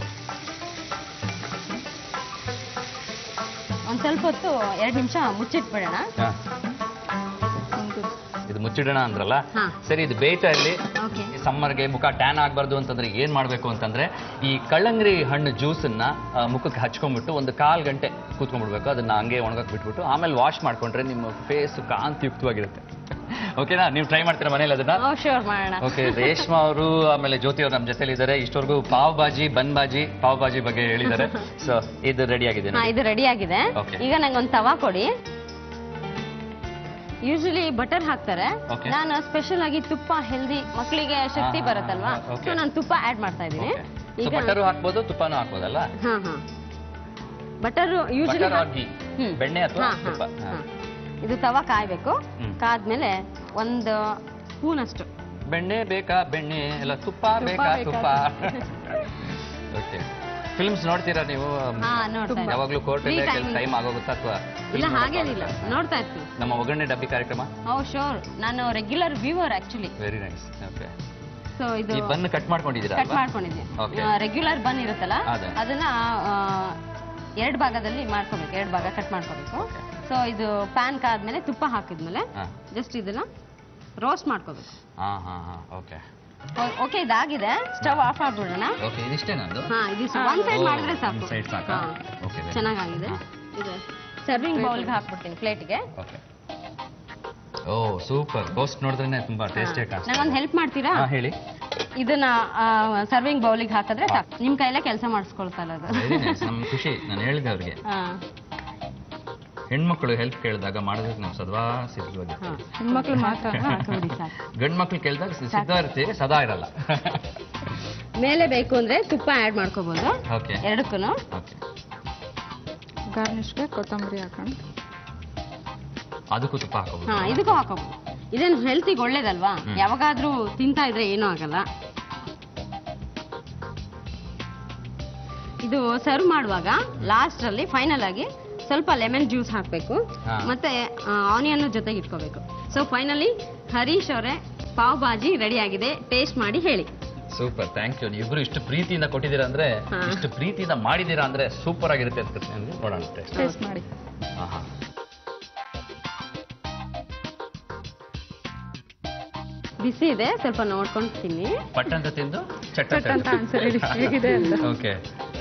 ಒಂದ್ ಸ್ವಲ್ಪ ಹೊತ್ತು ಎರಡು ನಿಮಿಷ ಮುಚ್ಚಿಟ್ಬಿಡೋಣ ಹಾ ಒಂದು ಇದು ಮುಚ್ಚಿಡೋಣ ಅಂದ್ರಲ್ಲ ಹಾ. ಸರಿ ಇದು ಬೇಯ್ತಾ ಇರಲಿ ಓಕೆ ಈ ಸಮ್ಮರ್ಗೆ ಮುಖ ಟ್ಯಾನ್ ಆಗಬಾರ್ದು ಅಂತಂದ್ರೆ ಏನ್ ಮಾಡಬೇಕು ಅಂತಂದ್ರೆ ಈ ಕಳ್ಳಂಗರಿ ಹಣ್ಣು ಜ್ಯೂಸನ್ನ ಆ, ಮುಖಕ್ಕೆ ಹಚ್ಕೊಂಡ್ಬಿಟ್ಟು ಒಂದು ಕಾಲ್ ಗಂಟೆ ಕೂತ್ಕೊಂಡ್ಬಿಡ್ಬೇಕು ಅದನ್ನ ಹಂಗೆ ಒಣಗಕ್ಕೆ ಬಿಟ್ಬಿಟ್ಟು ಆಮೇಲೆ ವಾಶ್ ಮಾಡ್ಕೊಂಡ್ರೆ ನಿಮ್ಮ ಫೇಸ್ ಕಾಂತಿಯುಕ್ತವಾಗಿರುತ್ತೆ ಓಕೆನಾ ನೀವು ಟ್ರೈ ಮಾಡ್ತೀರಾ ಮನೇಲಿ ಅದನ್ನ ಶೋರ್ ಮಾಡೋಣ ಓಕೆ ರೇಷ್ಮಾ ಅವರು ಆಮೇಲೆ ಜ್ಯೋತಿ ಅವರು ನಮ್ಮ ಜೊತೆಲಿ ಇದ್ದಾರೆ ಇಷ್ಟವರೆಗೂ ಪಾವ್ ಬಾಜಿ ಬನ್ ಬಾಜಿ ಪಾವ್ ಬಾಜಿ ಬಗ್ಗೆ ಹೇಳಿದ್ದಾರೆ ಸೊ ಇದು ರೆಡಿ ಆಗಿದೆ ಹಾ ನೋಡಿ. ಇದು ರೆಡಿ ಆಗಿದೆ Okay. ಈಗ ನಂಗೆ ಒಂದು ತವಾ ಕೊಡಿ ಯೂಶಲಿ ಬಟರ್ ಹಾಕ್ತಾರೆ Okay. ನಾನು ಸ್ಪೆಷಲ್ ಆಗಿ ತುಪ್ಪ ಹೆಲ್ದಿ ಮಕ್ಕಳಿಗೆ ಶಕ್ತಿ ಹಾ, ಹಾ, ಬರುತ್ತಲ್ವಾ ಹಾ, okay. ಸೊ ನಾನು ತುಪ್ಪ ಆಡ್ ಮಾಡ್ತಾ ಇದ್ದೀನಿ Okay. So ಬಟರು ಹಾಕ್ಬೋದು ತುಪ್ಪನೂ ಹಾಕ್ಬೋದಲ್ಲ ಹಾ ಹಾ butter usually butter or ghee ಬೆಣ್ಣೆ ಅಥವಾ ತುಪ್ಪ ಹಾ. ಇದು ತವಾ ಕಾಯ್ಬೇಕು ಹ್ಮ್. ಕಾದ್ಮೇಲೆ ಒಂದು ಸ್ಪೂನ್ ಅಷ್ಟು ಬೆಣ್ಣೆ ಬೇಕಾ ಬೆಣ್ಣೆ ಎಲ್ಲ ತುಪ್ಪ ತುಪ್ಪ ಬೇಕಾ ಬೇಕಾ? ತುಪ್ಪ ಓಕೆ ಫಿಲ್ಮ್ಸ್ ನೋಡ್ತೀರಾ ನೀವು ಹಾ ನೋಡ್ತಾ ಇದ್ದೀನಿ. ಯಾವಾಗ್ಲೂ ಕೋರ್ಟಲ್ಲಿ Free time ಟೈಮ್ ಆಗೋಗುತ್ತಾ ಅಥವಾ ಇಲ್ಲ ಹಾಗೇನಿಲ್ಲ ನೋಡ್ತಾ ಇರ್ತೀನಿ ನಮ್ಮ ಒಗ್ಗರಣೆ ಡಬ್ಬಿ ಕಾರ್ಯಕ್ರಮ ಓ ಶೋರ್ ನಾನು regular viewer actually very nice okay so ಇದು ಈ ಬನ್ ಕಟ್ ಮಾಡ್ಕೊಂಡಿದ್ದೀರಾ ಕಟ್ ಅಲ್ವಾ ಮಾಡ್ಕೊಂಡಿದ್ದೀನಿ Okay. ರೆಗ್ಯುಲರ್ ಬನ್ ಇರುತ್ತಲ್ಲ ಅದೇ. ಅದನ್ನ ಎರಡು ಭಾಗದಲ್ಲಿ ಮಾಡ್ಕೋಬೇಕು ಎರಡು ಭಾಗ ಕಟ್ ಮಾಡ್ಕೋಬೇಕು Okay. ಸೊ ಇದು ಪ್ಯಾನ್ ಕಾದ್ಮೇಲೆ ತುಪ್ಪ ಹಾಕಿದ್ಮೇಲೆ ಹಾ ಜಸ್ಟ್ ಇದನ್ನ ರೋಸ್ಟ್ ಮಾಡ್ಕೋಬೇಕು ಹಾ ಹಾ ಹಾ ಓಕೆ ಓಕೆ ಇದಾಗಿದೆ ಸ್ಟವ್ ಆಫ್ ಆಗ್ಬಿಡೋಣ ಓಕೆ ಇದಿಷ್ಟೇ ನಂದು ಹಾ ಇದು ಒನ್ ಸೈಡ್ ಮಾಡಿದ್ರೆ ಸಾಕು ಸೈಡ್ ಸಾಕಾ ಹಾ. ಓಕೆ ಚೆನ್ನಾಗಾಗಿದೆ ಇದು ಸರ್ವಿಂಗ್ ಬೌಲ್ಗೆ ಹಾಕ್ಬಿಡ್ತೀನಿ ಪ್ಲೇಟ್ಗೆ ಓಕೆ ಓ ಸೂಪರ್ ಗೋಸ್ಟ್ ನೋಡಿದ್ರೆ ತುಂಬಾ ಟೇಸ್ಟಿ ಕಾಣಿಸ್ತಾ ನಂಗೊಂದು ಹೆಲ್ಪ್ ಮಾಡ್ತೀರಾ ಹಾ ಹೇಳಿ ಇದನ್ನ ಸರ್ವಿಂಗ್ ಬೌಲಿಗೆ ಹಾಕಿದ್ರೆ ಸಾಕು ನಿಮ್ ಕೈಲೇ ಕೆಲಸ ಮಾಡಿಸ್ಕೊಳ್ತಾ ಅದು ವೆರಿ ನೈಸ್ ನಮ್ ಖುಷಿ ನಾನು ಹೇಳಿದೆ ಅವ್ರಿಗೆ ಹಾ ಹೆಣ್ಮಕ್ಳು ಹೆಲ್ಪ್ ಕೇಳಿದಾಗ ಮಾಡೋದಕ್ಕೆ ನಾವು ಸದಾ ಸಿದ್ಧವಾಗಿ ಹಾ ಹೆಣ್ಮಕ್ಳು ಮಾತ್ರ ಹಾಕ್ಬಿಡಿ ಸಾಕು ಗಂಡ್ ಮಕ್ಳು ಕೇಳಿದಾಗ ಸಿದ್ಧ ಇರ್ತೀವಿ ಸದಾ ಇರಲ್ಲ ಮೇಲೆ ಬೇಕು ಅಂದ್ರೆ ತುಪ್ಪ ಆಡ್ ಮಾಡ್ಕೋಬಹುದು ಓಕೆ ಎರಡಕ್ಕೂ ಓಕೆ ಗಾರ್ನಿಷ್ಗೆ ಕೊತ್ತಂಬರಿ ಹಾಕೋಣ ಅದಕ್ಕೂ ತುಪ್ಪ ಹಾಕೋಬಹುದು ಹಾ ಇದಕ್ಕೂ ಹಾಕೋಬಹುದು ಇದೇನು ಹೆಲ್ತಿಗೆ ಒಳ್ಳೇದಲ್ವಾ ಯಾವಾಗಾದ್ರೂ ತಿಂತಾ ಇದ್ರೆ ಏನೂ ಆಗಲ್ಲ ಇದು ಸರ್ವ್ ಮಾಡುವಾಗ ಲಾಸ್ಟ್ ಅಲ್ಲಿ ಫೈನಲ್ ಆಗಿ ಸ್ವಲ್ಪ ಲೆಮನ್ ಜ್ಯೂಸ್ ಹಾಕಬೇಕು ಹಾ. ಮತ್ತೆ ಆನಿಯನ್ ಜೊತೆಗೆ ಇಟ್ಕೋಬೇಕು ಸೊ ಫೈನಲಿ ಹರೀಶ್ ಅವರೇ ಪಾವ್ ಭಾಜಿ ರೆಡಿ ಆಗಿದೆ ಟೇಸ್ಟ್ ಮಾಡಿ ಹೇಳಿ ಸೂಪರ್ ಥ್ಯಾಂಕ್ ಯು ನೀವಿಬ್ರು ಇಷ್ಟು ಪ್ರೀತಿಯಿಂದ ಕೊಟ್ಟಿದ್ದೀರಾ ಅಂದ್ರೆ ಹಾ. ಇಷ್ಟು ಪ್ರೀತಿಯಿಂದ ಮಾಡಿದ್ದೀರಾ ಅಂದ್ರೆ ಸೂಪರ್ ಆಗಿರುತ್ತೆ ಅಂತ ನನಗೆ ನೋಡೋಣ ಟೇಸ್ಟ್ ಟೇಸ್ಟ್ ಮಾಡಿ ಆಹಾ ಬಿಸಿ ಇದೆ ಸ್ವಲ್ಪ ನೋಡ್ಕೊಂಡು ತಿನ್ನಿ ಪಟ್ ಅಂತ ತಿಂದು ಚಟ್ಟ ಚಟ್ ಅಂತ answer ಹೇಳಿ, ಹೇಗಿದೆ ಅಂತ. ಓಕೆ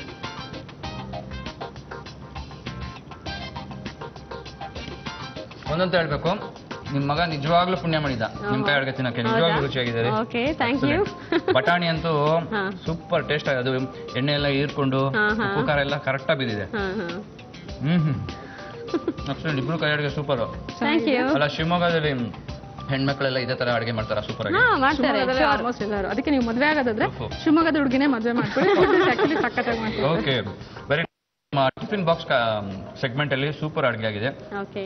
ಒಂದಂತ ಹೇಳ್ಬೇಕು ನಿಮ್ ಮಗ ನಿಜವಾಗ್ಲೂ ಪುಣ್ಯ ಮಾಡಿದ ನಿಮ್ ಕೈ ಅಡ್ಗೆ ತಿನ್ನಕ್ಕೆ ನಿಜವಾಗ್ಲೂ ಹೌದಾ? ರುಚಿಯಾಗಿದೆ Okay, thank you. ಬಟಾಣಿ ಅಂತೂ ಹಾ. ಸೂಪರ್ ಟೇಸ್ಟ್ ಅದು ಎಣ್ಣೆ ಎಲ್ಲ ಹೀರ್ಕೊಂಡು ಹಾ, ಹಾ. ಉಪ್ಪು ಖಾರ ಎಲ್ಲ ಕರೆಕ್ಟಾಗಿ ಬಿದ್ದಿದೆ ಹಾ ಹಾ ಹ್ಮ್ ಹ್ಮ್ ಅಕ್ಷರ ಇಬ್ರು ಕೈ ಅಡುಗೆ ಸೂಪರ್ ಥ್ಯಾಂಕ್ ಯು ಅಲ್ಲ ಶಿವಮೊಗ್ಗದಲ್ಲಿ ಹೆಣ್ಮಕ್ಳೆಲ್ಲ ಇದೇ ತರ ಅಡುಗೆ ಮಾಡ್ತಾರ ಸೂಪರ್ ಆಗಿ ಹಾ ಮಾಡ್ತಾರೆ ಶಿವಮೊಗ್ಗದಲ್ಲಿ sure. ಆಲ್ಮೋಸ್ಟ್ ಎಲ್ಲರೂ ಅದಕ್ಕೆ ನೀವು ಮದುವೆ ಆಗೋದಾದ್ರೆ ಓಹೋ. ಶಿವಮೊಗ್ಗದ ಹುಡುಗಿನೇ ಮದುವೆ ಮಾಡ್ಕೊಳ್ಳಿ ಆಕ್ಚುಲಿ ಸಖತ್ತಾಗಿ ಮಾಡ್ಕೊಳ್ಳಿ okay very tiffin box segment ಅಲ್ಲಿ ಸೂಪರ್ ಅಡುಗೆ ಆಗಿದೆ ಓಕೆ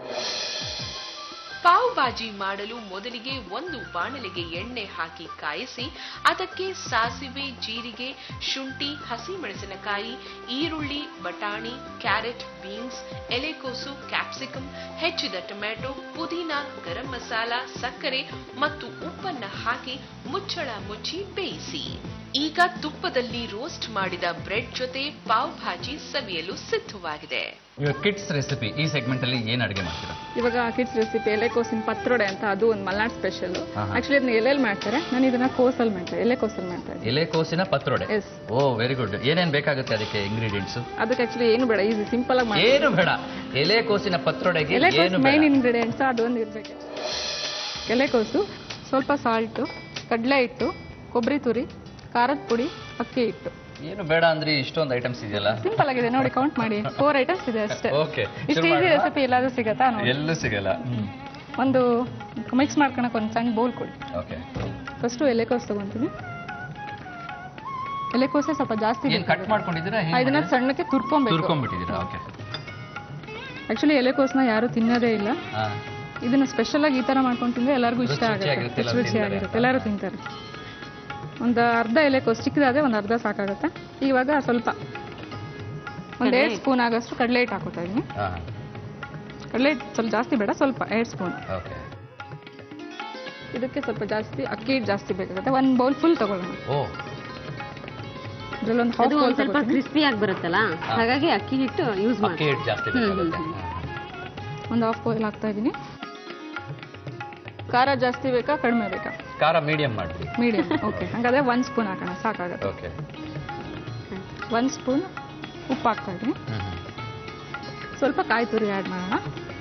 ಪಾವ್ ಭಾಜಿ ಮಾಡಲು ಮೊದಲಿಗೆ ಒಂದು ಬಾಣಲೆಗೆ ಎಣ್ಣೆ ಹಾಕಿ ಕಾಯಿಸಿ ಅದಕ್ಕೆ ಸಾಸಿವೆ ಜೀರಿಗೆ ಶುಂಠಿ ಹಸಿಮೆಣಸಿನಕಾಯಿ ಈರುಳ್ಳಿ ಬಟಾಣಿ ಕ್ಯಾರೆಟ್ ಬೀನ್ಸ್ ಎಲೆಕೋಸು ಕ್ಯಾಪ್ಸಿಕಮ್ ಹೆಚ್ಚಿದ ಟೊಮ್ಯಾಟೊ ಪುದೀನ ಗರಂ ಮಸಾಲ ಸಕ್ಕರೆ ಮತ್ತು ಉಪ್ಪನ್ನ ಹಾಕಿ ಮುಚ್ಚಳ ಮುಚ್ಚಿ ಬೇಯಿಸಿ ಈಗ ತುಪ್ಪದಲ್ಲಿ ರೋಸ್ಟ್ ಮಾಡಿದ ಬ್ರೆಡ್ ಜೊತೆ ಪಾವ್ ಭಾಜಿ ಸವಿಯಲು ಸಿದ್ಧವಾಗಿದೆ ಇವಾಗ ಕಿಡ್ಸ್ ರೆಸಿಪಿ ಈ ಸೆಗ್ಮೆಂಟ್ ಅಲ್ಲಿ ಏನ್ ಅಡುಗೆ ಮಾಡ್ತೀರಾ ಇವಾಗ ಕಿಡ್ಸ್ ರೆಸಿಪಿ ಎಲೆಕೋಸಿನ ಪತ್ರೊಡೆ ಅಂತ ಅದು ಒಂದು ಮಲ್ನಾಡ್ ಸ್ಪೆಷಲ್ ಹಾ, ಹಾ. ಆಕ್ಚುಲಿ ಅದನ್ನ ಎಲೆಯಲ್ಲಿ ಮಾಡ್ತಾರೆ ನಾನು ಇದನ್ನ ಕೋಸಲ್ಲಿ ಮಾಡ್ತಾರೆ ಎಲೆಕೋಸಲ್ಲಿ ಮಾಡ್ತಾ ಇದ್ದೀನಿ ಎಲೆಕೋಸಿನ ಪತ್ರೊಡೆ ಎಸ್ ಓ ವೆರಿ ಗುಡ್ ಏನೇನ್ ಬೇಕಾಗುತ್ತೆ ಅದಕ್ಕೆ ಇಂಗ್ರೀಡಿಯೆಂಟ್ಸ್ ಅದಕ್ಕೆ ಆಕ್ಚುಲಿ ಏನು ಬೇಡ ಈಸಿ ಸಿಂಪಲ್ ಆಗಿ ಮಾಡಿ ಏನು ಬೇಡ ಎಲೆಕೋಸಿನ ಪತ್ರೊಡೆಗೆ ಎಲೆಕೋಸು ಏನು ಮೈನ್ ಬೇಡ ಇಂಗ್ರೀಡಿಯೆಂಟ್ಸ್ ಅದೊಂದು ಇರಬೇಕು ಎಲೆಕೋಸು ಸ್ವಲ್ಪ ಸಾಲ್ಟು ಕಡಲೆ ಹಿಟ್ಟು ಕೊಬ್ಬರಿ ತುರಿ ಖಾರದ ಪುಡಿ ಅಕ್ಕಿ ಹಿಟ್ಟು ಏನು ಬೇಡ ಅಂದ್ರೆ ಇಷ್ಟೊಂದು ಐಟಮ್ಸ್ ಇದೆಯಲ್ಲ ಸಿಂಪಲ್ ಆಗಿದೆ ನೋಡಿ ಕೌಂಟ್ ಮಾಡಿ ಫೋರ್ ಐಟಮ್ಸ್ ಇದೆ ಅಷ್ಟೇ ಓಕೆ ಇಷ್ಟು ಈಸಿ ರೆಸಿಪಿ ಎಲ್ಲಾದ್ರೂ ಸಿಗತ್ತಾ ನೋಡಿ ಎಲ್ಲೂ ಸಿಗಲ್ಲ ಒಂದು ಮಿಕ್ಸ್ ಮಾಡ್ಕೊಳಕ್ಕೆ ಒಂದು ಸಣ್ಣ ಬೌಲ್ ಕೊಡಿ ಓಕೆ ಫಸ್ಟು ಎಲೆಕೋಸು ತಗೊಂತೀನಿ ಎಲೆಕೋಸೆ ಸ್ವಲ್ಪ ಜಾಸ್ತಿ ಏನ್ ಕಟ್ ಮಾಡ್ಕೊಂಡಿದ್ದೀರಾ ಆ, ಇದನ್ನ ಸಣ್ಣಕ್ಕೆ ತುರ್ಕೊಬೇಕು ತುರ್ಕೊಂಡ್ಬಿಟ್ಟಿದ್ದೀರಾ ಓಕೆ ಆಕ್ಚುಲಿ ಎಲೆಕೋಸನ್ನ ಯಾರು ತಿನ್ನೋದೇ ಇಲ್ಲ ಹಾ ಇದನ್ನ ಸ್ಪೆಷಲ್ ಆಗಿ ಈ ತರ ಮಾಡ್ಕೊಂಡು ತಿಂದ್ರೆ ಎಲ್ಲರಿಗೂ ಇಷ್ಟ ರುಚಿ ಆಗುತ್ತೆ ರುಚಿಯಾಗಿರುತ್ತೆ, ರುಚಿ ರುಚಿಯಾಗಿರುತ್ತೆ ಎಲ್ಲರೂ ತಿಂತಾರೆ ಒಂದು ಅರ್ಧ ಎಲೆಕೋಸು ಚಿಕ್ಕದಾದ್ರೆ ಒಂದು ಅರ್ಧ ಸಾಕಾಗುತ್ತೆ ಇವಾಗ ಸ್ವಲ್ಪ ಒಂದು ಎರಡು ಸ್ಪೂನ್ ಆಗೋಷ್ಟು ಕಡಲೆ ಹಿಟ್ಟು ಹಾಕೋತಾ ಇದೀನಿ ಹಾ ಕಡಲೆ ಹಿಟ್ಟು ಸ್ವಲ್ಪ ಜಾಸ್ತಿ ಬೇಡ ಸ್ವಲ್ಪ ಎರಡು ಸ್ಪೂನ್ ಓಕೆ ಇದಕ್ಕೆ ಸ್ವಲ್ಪ ಜಾಸ್ತಿ ಅಕ್ಕಿ ಹಿಟ್ಟು ಜಾಸ್ತಿ ಬೇಕಾಗುತ್ತೆ ಒಂದು ಬೌಲ್ ಫುಲ್ ತಗೊಳ್ಳೋಣ ಓ ಇದ್ರಲ್ಲಿ ಒಂದು ಹಾಫ್ ಅದು ಬೌಲ್ ಒಂದ್ ಸ್ವಲ್ಪ ತಗೋತೀನಿ ಕ್ರಿಸ್ಪಿ ಆಗಿ ಬರುತ್ತಲ್ಲ ಹಾಗಾಗಿ ಅಕ್ಕಿ ಹಿಟ್ಟು ಯೂಸ್ ಮಾಡಿ ಅಕ್ಕಿ ಹಿಟ್ಟು ಜಾಸ್ತಿ ಹ್ಮ್, ಬೇಕಾಗುತ್ತೆ ಹ್ಮ್, ಒಂದು ಹಾಫ್ ಬಾಯ್ಲ್ ಹಾಕ್ತಾ ಇದ್ದೀನಿ ಖಾರ ಜಾಸ್ತಿ ಬೇಕಾ ಕಡಿಮೆ ಬೇಕಾ ಖಾರ ಮೀಡಿಯಂ ಮಾಡ್ಬಿಡಿ ಮೀಡಿಯಂ ಓಕೆ ಹಾಗಾದ್ರೆ ಒಂದು ಸ್ಪೂನ್ ಹಾಕೋಣ ಸಾಕಾಗತ್ತೆ ಓಕೆ ಒಂದು ಸ್ಪೂನ್ ಉಪ್ಪು ಹಾಕ್ತಾ ಇದ್ದೀನಿ ಸ್ವಲ್ಪ ಕಾಯಿ ತುರಿ ಆ್ಯಡ್ ಮಾಡೋಣ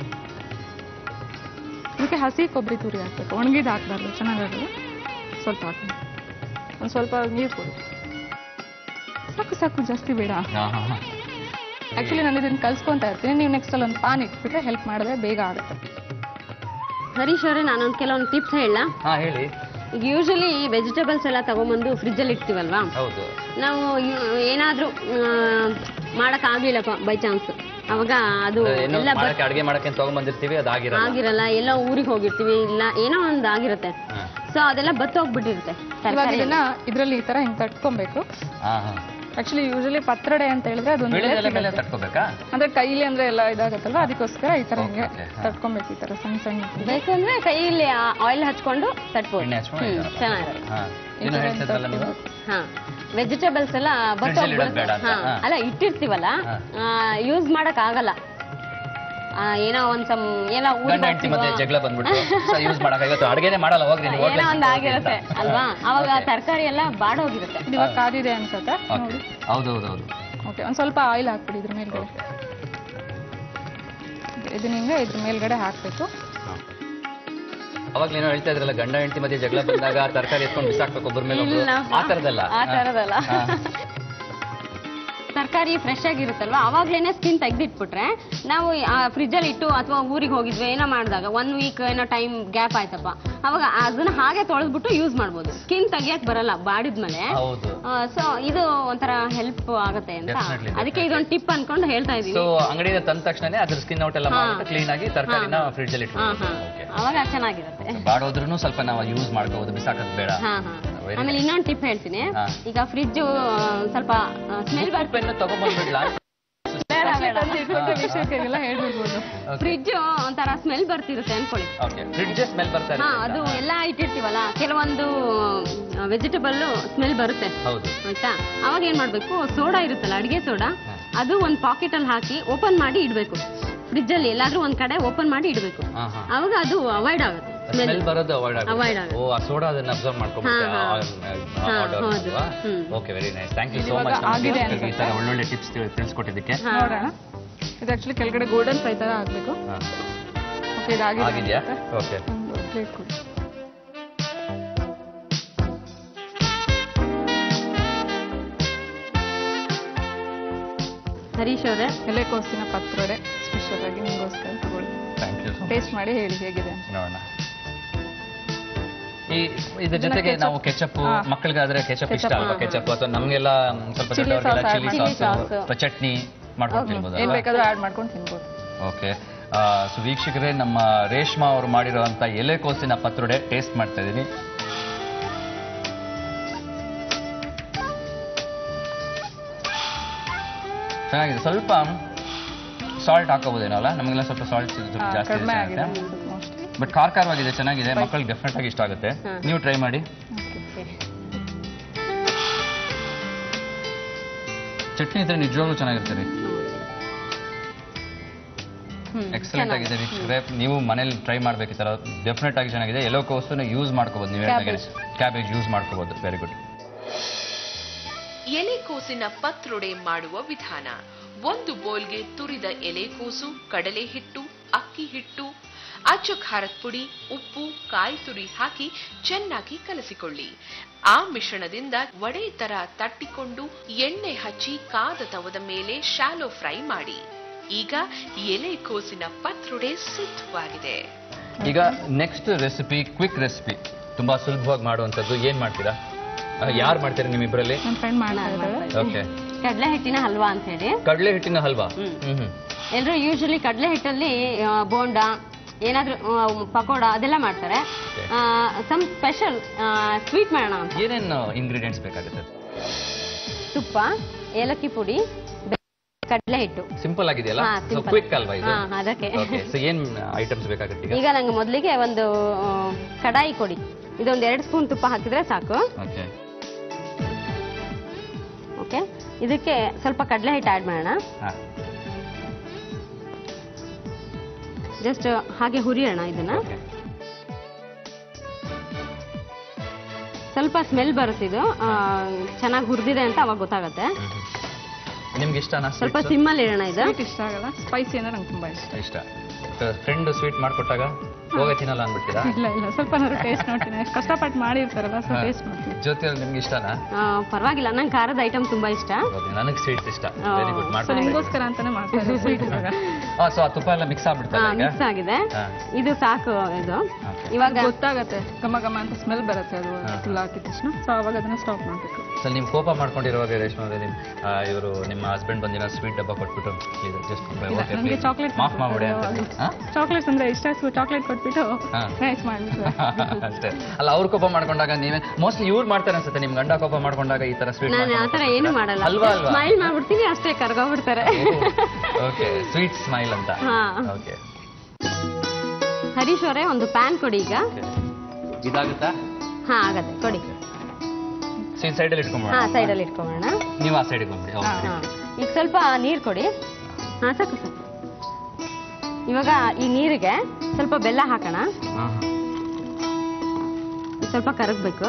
ಇದಕ್ಕೆ ಹಸಿ ಕೊಬ್ಬರಿ ತುರಿ ಹಾಕ್ಬೇಕು ಒಣಗಿದ್ದು ಹಾಕ್ಬಾರ್ದು ಚೆನ್ನಾಗಾಗಲ್ಲ ಸ್ವಲ್ಪ ಹಾಕೋಣ ಒಂದು ಸ್ವಲ್ಪ ನೀರು ಕೊಡು ಸಾಕು ಸಾಕು ಜಾಸ್ತಿ ಬೇಡ ಆ್ಯಕ್ಚುಲಿ ನಾನು ಇದನ್ನು ಕಲ್ಸ್ಕೊತಾ ಇರ್ತೀನಿ ನೀವು ನೆಕ್ಸ್ಟ್ ಅಲ್ಲಿ ಒಂದು ಪಾನ್ ಇಟ್ಬಿಟ್ರೆ ಹೆಲ್ಪ್ ಮಾಡಿದ್ರೆ ಬೇಗ ಆಗುತ್ತೆ ಹರೀಶ್ ಅವರೇ ನಾನೊಂದು ಕೆಲವೊಂದು ಟಿಪ್ಸ್ ಹೇಳ ಹಾ ಹೇಳಿ ಈಗ ಯೂಶಲಿ ವೆಜಿಟೇಬಲ್ಸ್ ಎಲ್ಲ ತಗೊಂಬಂದು ಫ್ರಿಜ್ಜಲ್ಲಿ ಇಡ್ತೀವಲ್ವಾ ಹೌದು ನಾವು ಏನಾದರೂ ಮಾಡೋಕ್ಕಾಗಲಿಲ್ಲಪ್ಪ ಬೈ ಚಾನ್ಸ್ ಅವಾಗ ಅದು ಏನು ಎಲ್ಲ ಬ- ಮಾಡಕ್ಕೆ ಅಡುಗೆ ಮಾಡಕ್ಕೆ ತಗೊಂಡ್ಬಂದಿರ್ತೀವಿ ಅದಾಗಿರಲ್ಲ ಆಗಿರಲ್ಲ ಎಲ್ಲ ಊರಿಗೆ ಹೋಗಿರ್ತೀವಿ ಇಲ್ಲ ಏನೋ ಒಂದು ಆಗಿರುತ್ತೆ ಹಾ. ಸೊ ಅದೆಲ್ಲ ಬತ್ತೋಗ್ಬಿಟ್ಟಿರುತ್ತೆ ಇವಾಗ ತರಕಾರಿ ಇದನ್ನ ಇದರಲ್ಲಿ ಈ ಥರ ಹಿಂಗೆ ತಟ್ಕೊಬೇಕು ಹಾ ಹಾ ಆ್ಯಕ್ಚುಲಿ ಯೂಶಲಿ ಪತ್ರೊಡೆ ಅಂತ ಹೇಳಿದ್ರೆ ಅದೊಂದು ಎಲೆ ಬೆಳೆದೆಲ್ಲ ಮೇಲೆ ಸಿಗುತ್ತೆ. ತಟ್ಕೋಬೇಕಾ ಅಂದ್ರೆ ಕೈಲಿ ಅಂದ್ರೆ ಎಲ್ಲ ಇದಾಗತ್ತಲ್ವಾ ಅದಕ್ಕೋಸ್ಕರ ಈ ತರ ಹಿಂಗೆ Okay, ಹಾ. ತಟ್ಕೊಬೇಕು ಈ ತರ ಸಣ್ಣ ಸಣ್ಣ ಬೇಕಂದ್ರೆ ಕೈಯಲ್ಲಿ ಆಯಿಲ್ ಹಚ್ಕೊಂಡು ತಟ್ಬೋದು ಎಣ್ಣೆ ಹಚ್ಕೊಂಡು ಹ್ಮ್, ಇದನ್ನ- ಚೆನ್ನಾಗಿರುತ್ತೆ ಹಾ ಈ ಏನು ಥರ ಹೇಳ್ತಿದ್ರಲ್ಲ ನೀವು ಹಾ ವೆಜಿಟೇಬಲ್ಸ್ ಎಲ್ಲ Fridge ಅಲ್ಲಿ ಇಡೋದ್ ಬೇಡ ಬತ್ತೋಗ್ಬಿಡುತ್ತೆ ಅಂತ? ಹಾ ಹಾ. ಅಲ್ಲ ಇಟ್ಟಿರ್ತೀವಲ್ಲ ಹಾ. ಯೂಸ್ ಮಾಡಕ್ ಆಗಲ್ಲ ಆ, ಏನೋ ಒಂದ್ ಸಮ್ ಏನೋ ಊರಿಗೆ ಗಂಡ ಹೆಂಡತಿ ಮಧ್ಯೆ ಹೋಗ್ತೀವೋ, ಜಗಳ ಬಂದ್ಬಿಟ್ಟು ಯೂಸ್ ಮಾಡಕ್ ಇವತ್ತು ಅಡುಗೆನೇ ಮಾಡಲ್ಲ ಹೋಗ್ರಿ ನೀವು ಏನೋ ಒಂದ್ ಆಗಿರುತ್ತೆ ಅಲ್ವಾ ಅವಾಗ ತರಕಾರಿ ಎಲ್ಲ ಬಾಡೋಗಿರುತ್ತೆ ಇದು ಇವಾಗ ಕಾದಿದೆ ಅನ್ಸುತ್ತೆ ನೋಡಿ ಹೌದು ಹೌದು ಹೌದು ಓಕೆ ಒಂದ್ ಸ್ವಲ್ಪ ಆಯಿಲ್ ಹಾಕ್ಬಿಡಿ ಇದ್ರ ಮೇಲ್ಗಡೆ ಇದನ್ನ ಹಿಂಗೆ ಇದ್ರ ಮೇಲ್ಗಡೆ ಹಾಕ್ಬೇಕು ಅವಾಗ್ಲೇನೋ ಹೇಳ್ತಾ ಇದ್ರಲ್ಲ ಗಂಡ ಹೆಂಡತಿ ಮಧ್ಯೆ ಜಗಳ ಬಂದಾಗ ತರಕಾರಿ ಎತ್ಕೊಂಡು ಬಿಸಾಕ್ಬೇಕು ಒಬ್ಬರ ಮೇಲೆ ಒಬ್ರು. ಇಲ್ಲ. ಆ ತರದಲ್ಲ ಆ ತರದಲ್ಲ ಹಾ. ತರಕಾರಿ ಫ್ರೆಶ್ ಆಗಿರುತ್ತಲ್ವಾ ಅವಾಗ್ಲೇನೆ ಸ್ಕಿನ್ ತೆಗ್ದಿಟ್ಬಿಟ್ರೆ ನಾವು ಫ್ರಿಜ್ ಅಲ್ಲಿ ಇಟ್ಟು ಅಥವಾ ಊರಿಗೆ ಹೋಗಿದ್ವಿ ಏನೋ ಮಾಡಿದಾಗ ಒನ್ ವೀಕ್ ಏನೋ ಟೈಮ್ ಗ್ಯಾಪ್ ಆಯ್ತಪ್ಪ ಅವಾಗ ಅದನ್ನ ಹಾಗೆ ತೊಳೆದ್ಬಿಟ್ಟು ಯೂಸ್ ಮಾಡ್ಬೋದು ಸ್ಕಿನ್ ತೆಗಿಯಕ್ ಬರಲ್ಲ ಬಾಡಿದ್ಮೇಲೆ ಹೌದು ಸೊ ಇದು ಒಂಥರ ಹೆಲ್ಪ್ ಆಗುತ್ತೆ ಅಂತ Definitely, ಅದಕ್ಕೆ ಇದೊಂದು ಟಿಪ್ ಅನ್ಕೊಂಡು ಹೇಳ್ತಾ ಇದೀನಿ ಸೊ ಅಂಗಡಿಯಿಂದ ತಂದ ತಕ್ಷಣ ಅದ್ರ ಸ್ಕಿನ್ ಔಟ್ ಎಲ್ಲ ಮಾಡ್ಬಿಟ್ಟು ಕ್ಲೀನ್ ಆಗಿ ತರಕಾರಿನ ಫ್ರಿಡ್ಜ್ ಅಲ್ಲಿ ಹಾ ಹಾ ಓಕೆ ಅವಾಗ ಚೆನ್ನಾಗಿರುತ್ತೆ ಬಾಡೋದ್ರೂ ಸ್ವಲ್ಪ ನಾವು ಯೂಸ್ ಮಾಡ್ಕೋಬಹುದು ಬಿಸಾಕೋದು ಬೇಡ ಹಾ ಹಾ Very ಆಮೇಲೆ ಇನ್ನೊಂದು ಟಿಪ್ ಹೇಳ್ತೀನಿ ಹಾ. ಈಗ ಫ್ರಿಜ್ ಸ್ವಲ್ಪ ಸ್ಮೆಲ್ ಬರ್ತದೆ ಪೆನ್ ತಗೊಂಡ್ಬಂದ್ಬಿಡ್ಲಾ ವಿಷಯಕ್ಕೆಲ್ಲ ಹೇಳ್ಬಿಡ್ಬೋದು ಫ್ರಿಜ್ ಒಂಥರ ಸ್ಮೆಲ್ ಬರ್ತಿರುತ್ತೆ ಅನ್ಕೊಳ್ಳಿ ಓಕೆ ಫ್ರಿಡ್ಜ್ ಸ್ಮೆಲ್ ಬರ್ತಾ ಹಾ ಇರುತ್ತೆ ಅದು ಎಲ್ಲ ಇಟ್ಟಿರ್ತೀವಲ್ಲ ಕೆಲವೊಂದು ವೆಜಿಟೇಬಲ್ ಸ್ಮೆಲ್ ಬರುತ್ತೆ ಹೌದು ಆಯ್ತಾ ಅವಾಗ ಏನ್ ಮಾಡ್ಬೇಕು ಸೋಡಾ ಇರುತ್ತಲ್ಲ ಅಡಿಗೆ ಸೋಡಾ ಅದು ಒಂದು ಪಾಕೆಟ್ ಅಲ್ಲಿ ಹಾಕಿ ಓಪನ್ ಮಾಡಿ ಇಡಬೇಕು ಫ್ರಿಜ್ ಅಲ್ಲಿ ಎಲ್ಲಾದ್ರೂ ಒಂದ್ ಕಡೆ ಓಪನ್ ಮಾಡಿ ಇಡಬೇಕು ಹಾ ಹಾ ಅವಾಗ ಅದು ಅವಾಯ್ಡ್ ಆಗುತ್ತೆ ಸ್ಮೆಲ್ ಸ್ಮೆಲ್ ಬರೋದು ಅವಾಯ್ಡ್ Avoid ಆಗುತ್ತೆ ಆಗುತ್ತೆ. ಓ ಆ ಸೋಡಾ ಅದನ್ನ ಅಬ್ಸರ್ವ್ ಮಾಡ್ಕೊಂಡ್ಬಿಟ್ಟು ಹಾ, ಹಾ. ಹಾ, ಹೌದು. ಹ್ಮ್. Okay very nice thank you so ಇವಾಗ ಮಚ್ ಆಗಿದೆ ಈ ತರ ಒಳ್ಳೊಳ್ಳೆ ಟಿಪ್ಸ್ ತಿಳಿಸ್ಕೊಟ್ಟಿದ್ದಕ್ಕೆ ಹಾ. ನೋಡೋಣ ಇದು ಆಕ್ಚುಲಿ ಕೆಳಗಡೆ ಗೋಲ್ಡನ್ ಫ್ರೈ ತರ ಆಗ್ಬೇಕು ಹಾ. ಓಕೆ ಇದಾಗಿದೆ ಆಗಿದ್ಯಾ ಅನ್ಸುತ್ತೆ. ಓಕೆ ಒಂದು ಪ್ಲೇಟ್ ಕೊಡಿ ಹರೀಶ್ ಅವರೇ ಎಲೆಕೋಸಿನ ಪತ್ರೊಡೆ ಸ್ಪೆಷಲ್ ಆಗಿ ನಿಮಗೋಸ್ಕರ ತಗೊಳ್ಳಿ ಥ್ಯಾಂಕ್ ಯು ಸೊ ಟೇಸ್ಟ್ ಮಾಡಿ ಹೇಳಿ ಹೇಗಿದೆ ಅಂತ ನೋಡೋಣ ಈ ಇದ್ರ ಜೊತೆಗೆ ketchup. ನಾವು ಕೆಚಪ್ ಹಾ. ಮಕ್ಕಳಿಗಾದ್ರೆ ಕೆಚಪ್ ಇಷ್ಟ Ketchup, ಅಲ್ವಾ ಹಾ, ಕೆಚಪ್ ಅಥವಾ ನಮ್ಗೆಲ್ಲ ಮ್, ಸ್ವಲ್ಪ Chilli ದೊಡ್ಡವರಿಗೆಲ್ಲ sauce add ಚಿಲ್ಲಿ ಮಾಡಿ. Sauce Chilli sauce. ಅಥವಾ ಚಟ್ನಿ ಮಾಡ್ಕೊಂಡು ತಿನ್ಬೋದು ಏನ್ ಬೇಕಾದ್ರೂ ಆಡ್ ಮಾಡ್ಕೊಂಡು ತಿನ್ಬೋದು ಓಕೆ ಸೊ ವೀಕ್ಷಕರೇ ನಮ್ಮ ರೇಷ್ಮಾ ಅವರು ಮಾಡಿರುವಂತ ಎಲೆಕೋಸಿನ ಪತ್ರೊಡೆ ಟೇಸ್ಟ್ ಮಾಡ್ತಾ ಇದ್ದೀನಿ ಚೆನ್ನಾಗಿದೆ ಸ್ವಲ್ಪ ಸಾಲ್ಟ್ ಹಾಕೋಬೋದೇನೋ ಅಲ್ಲ ನಮಗೆಲ್ಲ ಸ್ವಲ್ಪ ಸಾಲ್ಟ್ ಹಾ, ಜಾಸ್ತಿ ಕಡಿಮೆ ಆಗಿದೆ ಆಗುತ್ತೆ ಮೋಸ್ಟ್ಲಿ ಬಟ್ ಖಾರ ಖಾರವಾಗಿದೆ ಚೆನ್ನಾಗಿದೆ ಮಕ್ಕಳಿಗೆ ಡೆಫಿನೆಟ್ ಆಗಿ ಇಷ್ಟ ಆಗುತ್ತೆ ಹಾ. ನೀವು ಟ್ರೈ ಮಾಡಿ ಚಟ್ನಿ ಇದ್ರೆ ನಿಜವಾಗ್ಲೂ ಚೆನ್ನಾಗಿರುತ್ತೆ ರೀ ಎಕ್ಸಲೆಂಟ್ ಆಗಿದೆ ವೀಕ್ಷಕರೇ ನೀವು ಮನೇಲಿ ಟ್ರೈ ಮಾಡ್ಬೇಕು ಈ ಥರ ಡೆಫಿನೆಟ್ ಆಗಿ ಚೆನ್ನಾಗಿದೆ ಎಲ್ಲೋ ಕೋಸನ್ನು ಯೂಸ್ ಮಾಡ್ಕೋಬೋದು ನೀವು ಹೇಳಿದಾಗೆ ಕ್ಯಾಬೇಜ್ ಯೂಸ್ ಮಾಡ್ಕೋಬೋದು ವೆರಿ ಗುಡ್ ಎಲೆಕೋಸಿನ ಪತ್ರೊಡೆ ಮಾಡುವ ವಿಧಾನ ಒಂದು ಬೌಲ್ಗೆ ತುರಿದ ಎಲೆಕೋಸು ಕಡಲೆ ಹಿಟ್ಟು ಅಕ್ಕಿ ಹಿಟ್ಟು ಅಚ್ಚ ಖಾರದ ಪುಡಿ ಉಪ್ಪು ಕಾಯಿ ತುರಿ ಹಾಕಿ ಚೆನ್ನಾಗಿ ಕಲಸಿಕೊಳ್ಳಿ ಆ ಮಿಶ್ರಣದಿಂದ ವಡೆ ತರ ತಟ್ಟಿಕೊಂಡು ಎಣ್ಣೆ ಹಚ್ಚಿ ಕಾದ ತವದ ಮೇಲೆ ಶಾಲೋ ಫ್ರೈ ಮಾಡಿ ಈಗ ಎಲೆಕೋಸಿನ ಪತ್ರೊಡೆ ಸಿದ್ಧವಾಗಿದೆ ಈಗ ನೆಕ್ಸ್ಟ್ ರೆಸಿಪಿ ಕ್ವಿಕ್ ರೆಸಿಪಿ ತುಂಬಾ ಸುಲಭವಾಗಿ ಮಾಡುವಂಥದ್ದು ಏನ್ ಮಾಡ್ತೀರಾ ಯಾರು ಮಾಡ್ತೀರಾ ನಿಮ್ಮಿಬ್ಬರಲ್ಲಿ ನನ್ನ ಫ್ರೆಂಡ್ ಮಾಡ್ತಾ ಇದ್ದಾಳೆ ಓಕೆ ಕಡಲೆ ಹಿಟ್ಟಿನ ಹಲ್ವಾ ಅಂತ ಹೇಳಿ ಕಡಲೆ ಹಿಟ್ಟಿನ ಹಲ್ವಾ ಹ್ಮ್. ಹ್ಮ್ ಹ್ಮ್ ಎಲ್ಲರೂ ಯೂಶಲಿ ಕಡಲೆ ಹಿಟ್ಟಲ್ಲಿ ಆ, ಬೋಂಡ ಏನಾದ್ರೂ ಆ, ಪಕೋಡ ಅದೆಲ್ಲ ಮಾಡ್ತಾರೆ ಸಮ್ ಸ್ಪೆಷಲ್ ಸ್ವೀಟ್ ಮಾಡೋಣ ಅಂತ ಏನೇನು ಇಂಗ್ರೀಡಿಯೆಂಟ್ಸ್ ಬೇಕಾಗುತ್ತೆ ತುಪ್ಪ ಏಲಕ್ಕಿ ಪುಡಿ ಬೆ- ಕಡಲೆ ಹಿಟ್ಟು ಸಿಂಪಲ್ ಆಗಿದೆಯಲ್ಲ ಹಾ, ಸೊ simple. ಕ್ವಿಕ್ ಅಲ್ವಾ ಇದು ಹಾ, ಅದಕ್ಕೆ. ಓಕೆ ಸೊ ಏನ್ ಐಟಮ್ಸ್ ಬೇಕಾಗುತ್ತೆ ಈಗ ಈಗ ನಂಗೆ ಮೊದಲಿಗೆ ಒಂದು ಆ, ಕಡಾಯಿ ಕೊಡಿ ಇದೊಂದು ಎರಡು ಸ್ಪೂನ್ ತುಪ್ಪ ಹಾಕಿದ್ರೆ ಸಾಕು ಓಕೆ ಓಕೆ ಇದಕ್ಕೆ ಸ್ವಲ್ಪ ಕಡಲೆ ಹಿಟ್ಟು ಆ್ಯಡ್ ಮಾಡೋಣ ಹಾ ಜಸ್ಟ್ ಹಾಗೆ ಹುರಿಯೋಣ ಇದನ್ನ ಓಕೆ ಸ್ವಲ್ಪ ಸ್ಮೆಲ್ ಬರುತ್ತೆ ಇದು ಚೆನ್ನಾಗಿ ಹುರಿದಿದೆ ಅಂತ ಅವಾಗ ಗೊತ್ತಾಗುತ್ತೆ ನಿಮ್ಗೆ ಇಷ್ಟನಾ ಸ್ವಲ್ಪ ಸಿಮ್ಮಲ್ಲಿ ಇಡೋಣ ಇದು ಸ್ವೀಟ್ ಇಷ್ಟ ಆಗಲ್ಲ ಸ್ಪೈಸಿ ಅಂದ್ರೆ ನಂಗೆ ತುಂಬ ಇಷ್ಟ ಇಷ್ಟ ಫ್ರೆಂಡ್ ಸ್ವೀಟ್ ಮಾಡ್ಕೊಟ್ಟಾಗ ಹೋಗೇ ತಿನ್ನಲ್ಲ ಅಂದ್ಬಿಡ್ತೀರಾ ಇಲ್ಲ ಇಲ್ಲ ಸ್ವಲ್ಪ ನಾನು ಟೇಸ್ಟ್ ನೋಡ್ತೀನಿ ಎಷ್ಟು ಕಷ್ಟಪಟ್ಟು ಮಾಡಿರ್ತಾರಲ್ಲ ಸೊ ಟೇಸ್ಟ್ ಮಾಡ್ತೀನಿ ಜ್ಯೋತಿ ಅವ್ರು ನಿಮ್ಗೆ ಇಷ್ಟನಾ ಆ, ಪರವಾಗಿಲ್ಲ ನಂಗೆ ಖಾರದ ಐಟಮ್ ತುಂಬಾ ಇಷ್ಟ ನನಗೆ ಸ್ವೀಟ್ಸ್ ಇಷ್ಟ ಆ, ವೆರಿ ಗುಡ್ ಸೊ ಮಾಡ್ತೀನಿ ನಿಮಗೋಸ್ಕರ ಅಂತಾನೆ ಮಾಡ್ತಾರೆ ಸ್ವೀಟ್ ಇವಾಗ ಸೊ ಆ ತುಪ್ಪ ಎಲ್ಲ ಮಿಕ್ಸ್ ಆಗ್ಬಿಡ್ತಲ್ಲ ಈಗ ಮಿಕ್ಸ್ ಆಗಿದೆ ಹಾ. ಇದು ಸಾಕು ಇದು Okay. ಇವಾಗ ಗೊತ್ತಾಗತ್ತೆ ಘಮ ಘಮ ಅಂತ ಸ್ಮೆಲ್ ಬರುತ್ತೆ ಅದು ಹಾ. ಫುಲ್ ಹಾಕಿದ ತಕ್ಷಣ ಸೊ ಅವಾಗ ಅದನ್ನ ಸ್ಟಾಪ್ ಮಾಡಬೇಕು ಸೊ ನೀವು ಕೋಪ ಮಾಡ್ಕೊಂಡಿರುವಾಗ ರೇಷ್ಮೆ ಅವರೇ ನಿಮ್ಮ ಇವರು ನಿಮ್ಮ ಹಸ್ಬೆಂಡ್ ಬಂದಿನ ಸ್ವೀಟ್ ಡಬ್ಬ ಕೊಟ್ಬಿಟ್ಟು ಜಸ್ಟ್ ಇಲ್ಲ ನನಗೆ ಚಾಕ್ಲೇಟ್ ಮಾಫ್ ಮಾಡ್ಬಿಡಿ ಅಂತ ಹಾ? ಚಾಕ್ಲೇಟ್ಸ್ ಅಂದ್ರೆ ಇಷ್ಟ ಚಾಕ್ಲೇಟ್ ಕೊಟ್ಬಿಟ್ಟು ಹಾ. ನೈಸ್ ಮಾಡ್ಬಿಟ್ಟು ಅಷ್ಟೇ ಅಲ್ಲ ಅವ್ರು ಕೋಪ ಮಾಡ್ಕೊಂಡಾಗ ನೀವೇ ಮೋಸ್ಟ್ಲಿ ಇವ್ರು ಮಾಡ್ತಾರೆ ಅನ್ಸುತ್ತೆ ನಿಮ್ ಗಂಡ ಕೋಪ ಮಾಡ್ಕೊಂಡಾಗ ಈ ತರ ಸ್ವೀಟ್ ನಾನು ಆ ಥರ ಏನು ಮಾಡಲ್ಲ ಅಲ್ವಾ ಅಲ್ವಾ ಸ್ಮೈಲ್ ಮಾಡ್ಬಿಡ್ತೀನಿ ಅಷ್ಟೇ ಕರ್ಗೋಗ್ಬಿಡ್ತಾರೆ ಓಕೆ ಸ್ವೀಟ್ ಸ್ಮೈಲ್ ಅಂತ ಹಾ. ಓಕೆ ಹರೀಶ್ ಅವರೇ ಒಂದು ಪ್ಯಾನ್ ಕೊಡಿ ಈಗ ಇದಾಗುತ್ತಾ ಹಾ ಆಗತ್ತೆ ಕೊಡಿ ಸೈಡ್ ಸೈಡಲ್ಲಿ ಇಟ್ಕೊಂಬೋಣ ಹಾ ಸೈಡಲ್ಲಿ ಇಟ್ಕೊಳ್ಳೋಣ ನೀವು ಆ ಸೈಡ್ ಇಟ್ಕೊಂಬಿಡಿ ಹಾ ಈಗ ಸ್ವಲ್ಪ ನೀರು ಕೊಡಿ ಹಾ ಸಾಕು ಸಾಕು ಇವಾಗ ಈ ನೀರಿಗೆ ಸ್ವಲ್ಪ ಬೆಲ್ಲ ಹಾಕೋಣ ಇದು ಸ್ವಲ್ಪ ಕರಗಬೇಕು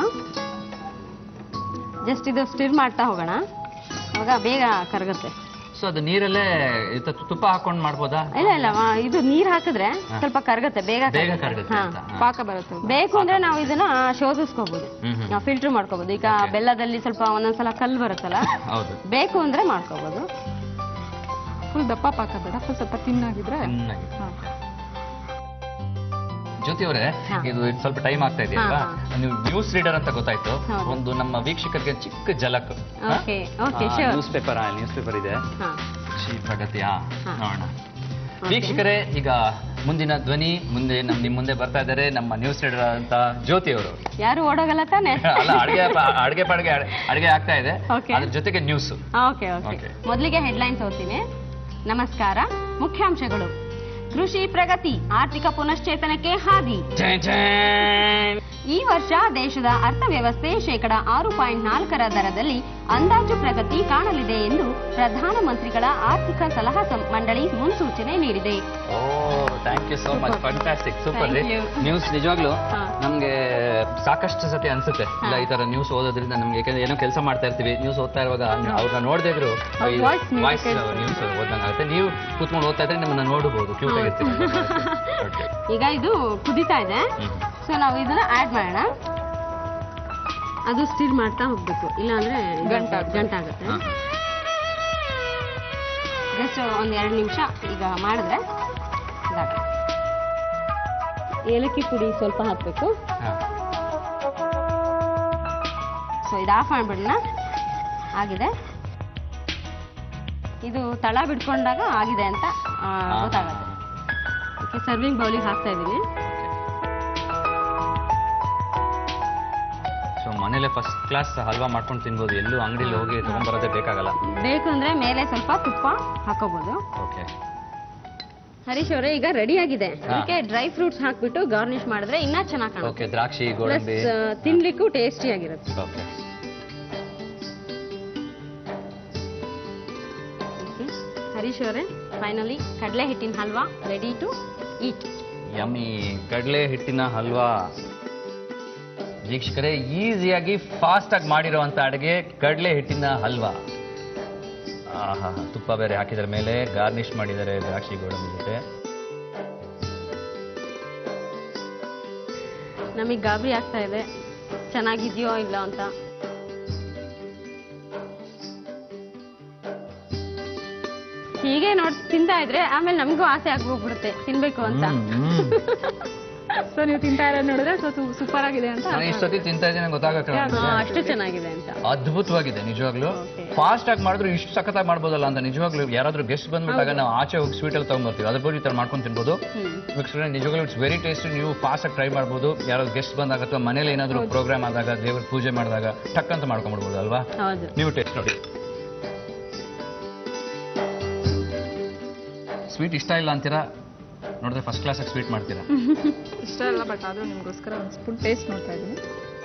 ಜಸ್ಟ್ ಇದು ಸ್ಟಿರ್ ಮಾಡ್ತಾ ಹೋಗೋಣ ಅವಾಗ ಬೇಗ ಕರಗುತ್ತೆ ಸೊ ಅದು ನೀರಲ್ಲೇ ಇದು ತುಪ್ಪ ಹಾಕೊಂಡು ಮಾಡ್ಬೋದಾ ಇಲ್ಲ ಇಲ್ಲ ಆ, ಇದು ನೀರ್ ಹಾಕಿದ್ರೆ ಸ್ವಲ್ಪ ಕರಗುತ್ತೆ ಬೇಗ ಬೇಗ ಕರಗುತ್ತೆ. ಕರಗುತ್ತೆ ಹಾ. ಅಂತ ಹಾ. ಪಾಕ ಬರುತ್ತೆ ಬೇಕು ಅಂದ್ರೆ ನಾವು ಇದನ್ನ ಶೋಧಿಸ್ಕೋಬಹುದು ಹ್ಮ್ ಹ್ಮ್. ನಾವು ಫಿಲ್ಟರ್ ಮಾಡ್ಕೋಬಹುದು ಈಗ ಬೆಲ್ಲದಲ್ಲಿ ಸ್ವಲ್ಪ ಒಂದೊಂದ್ಸಲ ಕಲ್ಲು ಬರುತ್ತಲ್ಲ ಹೌದು ಬೇಕು ಅಂದ್ರೆ ಮಾಡ್ಕೋಬಹುದು ಫುಲ್ ದಪ್ಪ ಪಾಕ ಬೇಡ ಫುಲ್ ಸ್ವಲ್ಪ ತಿನ್ನಾಗಿದ್ರೆ ಚೆನ್ನಾಗಿ ಹಾ. ಜ್ಯೋತಿ ಅವರೇ ಹಾ. ಇದು ಇನ್ನು ಸ್ವಲ್ಪ ಟೈಮ್ ಆಗ್ತಾ ಇದೆಯಲ್ವಾ ಹಾ, ನೀವು ನ್ಯೂಸ್ ರೀಡರ್ ಅಂತ ಗೊತ್ತಾಯ್ತು ಹೌದು. ಒಂದು ನಮ್ಮ ವೀಕ್ಷಕರಿಗೆ ಚಿಕ್ಕ ಜಲಕ್ okay okay short newspaper newspaper ಇದೆ ಹಾ ಶ್ರೀ ಪ್ರಗತಿಯ ಹಾ. ನೋಡೋಣ ವೀಕ್ಷಕರೇ ಈಗ ಮುಂದಿನ ಧ್ವನಿ ಮುಂದೆ ನಮ್ ನಿಮ್ ಮುಂದೆ ಬರ್ತಾ ಇದ್ದಾರೆ ನಮ್ಮ ನ್ಯೂಸ್ ರೀಡರ್ ಅಂತ ಜ್ಯೋತಿ ಅವರು ಯಾರು ಓಡೋಗಲ್ಲ ತಾನೆ ಅಲ್ಲ ಅಡಿಗೆ ಅಡಿಗೆ ಪಾಡಿಗೆ ಅಡಿಗೆ ಆಗ್ತಾ ಇದೆ Okay. ಅದ್ರ ಜೊತೆಗೆ ನ್ಯೂಸ್ ಓಕೆ ಓಕೆ Okay. ಮೊದಲಿಗೆ ಹೆಡ್ಲೈನ್ಸ್ ಓದ್ತೀನಿ ನಮಸ್ಕಾರ ಮುಖ್ಯಾಂಶಗಳು ಕೃಷಿ ಪ್ರಗತಿ ಆರ್ಥಿಕ ಪುನಶ್ಚೇತನಕ್ಕೆ ಹಾದಿ ಈ ವರ್ಷ ದೇಶದ ಅರ್ಥವ್ಯವಸ್ಥೆ ಶೇಕಡ ಆರು ಪಾಯಿಂಟ್ ನಾಲ್ಕರ ದರದಲ್ಲಿ ಅಂದಾಜು ಪ್ರಗತಿ ಕಾಣಲಿದೆ ಎಂದು ಪ್ರಧಾನಮಂತ್ರಿಗಳ ಆರ್ಥಿಕ ಸಲಹಾ ಸಂ- ಮಂಡಳಿ ಮುನ್ಸೂಚನೆ ನೀಡಿದೆ oh thank you so much fantastic super ರೀ Thank you. ನ್ಯೂಸ್ ನಿಜವಾಗ್ಲೂ ಹಾ. ನಮ್ಗೆ ಸಾಕಷ್ಟು ಸತಿ ಅನ್ಸುತ್ತೆ ಇಲ್ಲ ಈ ತರ ನ್ಯೂಸ್ ಓದೋದ್ರಿಂದ ನಮ್ಗೆ ಯಾಕಂದ್ರೆ ಏನೋ ಕೆಲಸ ಮಾಡ್ತಾ ಇರ್ತೀವಿ ನ್ಯೂಸ್ ಓದ್ತಾ ಇರುವಾಗ ಅವ್ರನ್ನ ನೋಡದೇ ಇದ್ರು ಅವ್ರ voice ನಿಮ್ಗೆ ವಾಯ್ಸ್ ನ್ಯೂಸ್ ಓದಂಗಾಗುತ್ತೆ ನೀವು ಕೂತ್ಕೊಂಡು ಓದ್ತಾ ಇದ್ರೆ ನಿಮ್ಮನ್ನ ನೋಡಬಹುದು ಕ್ಯೂಟ್ ಆಗಿರ್ತೀವಿ Okay. ಈಗ ಇದು ಕುದೀತಾ ಇದೆ ಹ್ಮ್. ಸೊ ನಾವು ಇದನ್ನ ಆಡ್ ಮಾಡೋಣ ಅದು ಸ್ಟಿರ್ ಮಾಡ್ತಾ ಹೋಗ್ಬೇಕು ಇಲ್ಲಾಂದ್ರೆ ಇದು ಗಂಟಾಗುತ್ತೆ. ಗಂಟಾಗುತ್ತೆ ಹಾ. ಜಸ್ಟ್ ಒಂದ್ ಎರಡು ನಿಮಿಷ ಈಗ ಮಾಡಿದ್ರೆ ಇದಾಗುತ್ತೆ. ಏಲಕ್ಕಿ ಪುಡಿ ಸ್ವಲ್ಪ ಹಾಕ್ಬೇಕು ಹಾ. ಸೊ ಇದು ಆಫ್ ಮಾಡ್ಬಿಡೋಣ ಆಗಿದೆ ಇದು ತಳ ಬಿಡ್ಕೊಂಡಾಗ ಆಗಿದೆ ಅಂತ ಆ, ಹಾ. ಗೊತ್ತಾಗುತ್ತೆ ಓಕೆ ಸರ್ವಿಂಗ್ ಬೌಲಿಗೆ ಹಾಕ್ತಾ ಇದ್ದೀನಿ ಸೊ ಮನೇಲೆ ಫಸ್ಟ್ ಕ್ಲಾಸ್ ಹಲ್ವಾ ಮಾಡ್ಕೊಂಡು ತಿನ್ಬೋದು ಎಲ್ಲೂ ಅಂಗಡಿಲಿ ಹೋಗಿ ತಗೊಂಡ್ಬರೋದೇ ಬೇಕಾಗಲ್ಲ ಬೇಕು ಅಂದ್ರೆ ಮೇಲೆ ಸ್ವಲ್ಪ ತುಪ್ಪ ಹಾಕೋಬಹುದು ಓಕೆ ಹರೀಶ್ ಅವರೇ ಈಗ ರೆಡಿ ಆಗಿದೆ ಅದಕ್ಕೆ ಡ್ರೈ ಫ್ರೂಟ್ಸ್ ಹಾಕ್ಬಿಟ್ಟು ಗಾರ್ನಿಶ್ ಮಾಡಿದ್ರೆ ಇನ್ನೂ ಚೆನ್ನಾಗಿ ಕಾಣುತ್ತೆ ಓಕೆ ದ್ರಾಕ್ಷಿ ಪ್ಲಸ್ ಗೋಡಂಬಿ ತಿನ್ಲಿಕ್ಕೂ ಟೇಸ್ಟಿ ಆಗಿರುತ್ತೆ ಓಕೆ Okay. ಹರೀಶ್ ಅವರೇ ಫೈನಲಿ ಕಡಲೆ ಹಿಟ್ಟಿನ halwa ready to eat yummy ಕಡಲೆ ಹಿಟ್ಟಿನ ಹಲ್ವಾ ವೀಕ್ಷಕರೇ ಈಸಿಯಾಗಿ ಫಾಸ್ಟ್ ಆಗಿ ಮಾಡಿರುವಂತ ಅಡುಗೆ ಕಡಲೆ ಹಿಟ್ಟಿನ ಹಲ್ವಾ ಆಹಾ ತುಪ್ಪ ಬೇರೆ ಹಾಕಿದ್ರ ಮೇಲೆ ಗಾರ್ನಿಶ್ ಮಾಡಿದ್ದಾರೆ ದ್ರಾಕ್ಷಿ ಗೋಡಂಬಿ ಜೊತೆ ನಮಗೆ ಗಾಬರಿ ಆಗ್ತಾ ಇದೆ ಚೆನ್ನಾಗಿದ್ಯೋ ಇಲ್ಲ ಅಂತ ಹೀಗೆ ನೋಡ್ ತಿಂತಾ ಇದ್ರೆ ಆಮೇಲೆ ನಮಗೂ ಆಸೆ ಆಗೋಗ್ಬಿಡುತ್ತೆ ತಿನ್ಬೇಕು ಅಂತ ಹ್ಮ್, ಹ್ಮ್. ಸೊ ನೀವು ತಿಂತಾ ಇರೋದು ನೋಡಿದ್ರೆ ಸೊ ಸೂಪರ್ ಆಗಿದೆ ಅಂತ ನಾನು ಇಷ್ಟೊತ್ತಿ ತಿಂತಾ ಇದ್ದೀನಿ ಗೊತ್ತಾಗಕ್ಕೆ ಹಾ, ಅಷ್ಟು ಚೆನ್ನಾಗಿದೆ ಅಂತ ಅದ್ಭುತವಾಗಿದೆ ನಿಜವಾಗ್ಲೂ Okay. ಫಾಸ್ಟ್ ಆಗಿ ಮಾಡಿದ್ರು ಇಷ್ಟು ಸಖತ್ತಾಗಿ ಮಾಡ್ಬೋದಲ್ಲ ಅಂತ ನಿಜವಾಗ್ಲೂ ಯಾರಾದ್ರೂ ಗೆಸ್ಟ್ ಬಂದ್ಬಿಟ್ಟಾಗ ನಾವು ಆಚೆ ಹೋಗಿ ಸ್ವೀಟ್ ಎಲ್ಲ ತಗೊಂಡ್ಬರ್ತೀವಿ ಅದ್ರ ಬಗ್ಗೆ ಈ ಥರ ಮಾಡ್ಕೊಂಡು ತಿನ್ಬೋದು ಹ್ಮ್ ವೀಕ್ಷಕರೇ ನಿಜವಾಗ್ಲೂ ಇಟ್ಸ್ ವೆರಿ ಟೇಸ್ಟಿ ನೀವು ಫಾಸ್ಟ್ ಆಗಿ ಟ್ರೈ ಮಾಡ್ಬೋದು ಯಾರಾದ್ರು ಗೆಸ್ಟ್ ಬಂದಾಗ ಅಥವಾ ಮನೇಲಿ ಏನಾದರೂ ಪ್ರೋಗ್ರಾಮ್ ಆದಾಗ ದೇವ್ರ ಪೂಜೆ ಮಾಡಿದಾಗ ಟಕ್ ಅಂತ ಮಾಡ್ಕೊಂಡ್ಬಿಡ್ಬೋದು ಅಲ್ವಾ ಹೌದು ನೀವು ಟೇಸ್ಟ್ ನೋಡಿ ಸ್ವೀಟ್ ಇಷ್ಟ ಇಲ್ಲ ಅಂತೀರಾ ನೋಡಿದ್ರೆ ಫಸ್ಟ್ ಕ್ಲಾಸಾಗಿ ಸ್ವೀಟ್ ಮಾಡ್ತೀರಾ ಇಷ್ಟ ಅಲ್ಲ ಬಟ್ ಆದ್ರೂ ನಿಮಗೋಸ್ಕರ ಒಂದು ಸ್ಪೂನ್ ಟೇಸ್ಟ್ ನೋಡ್ತಾ ಇದ್ದೀನಿ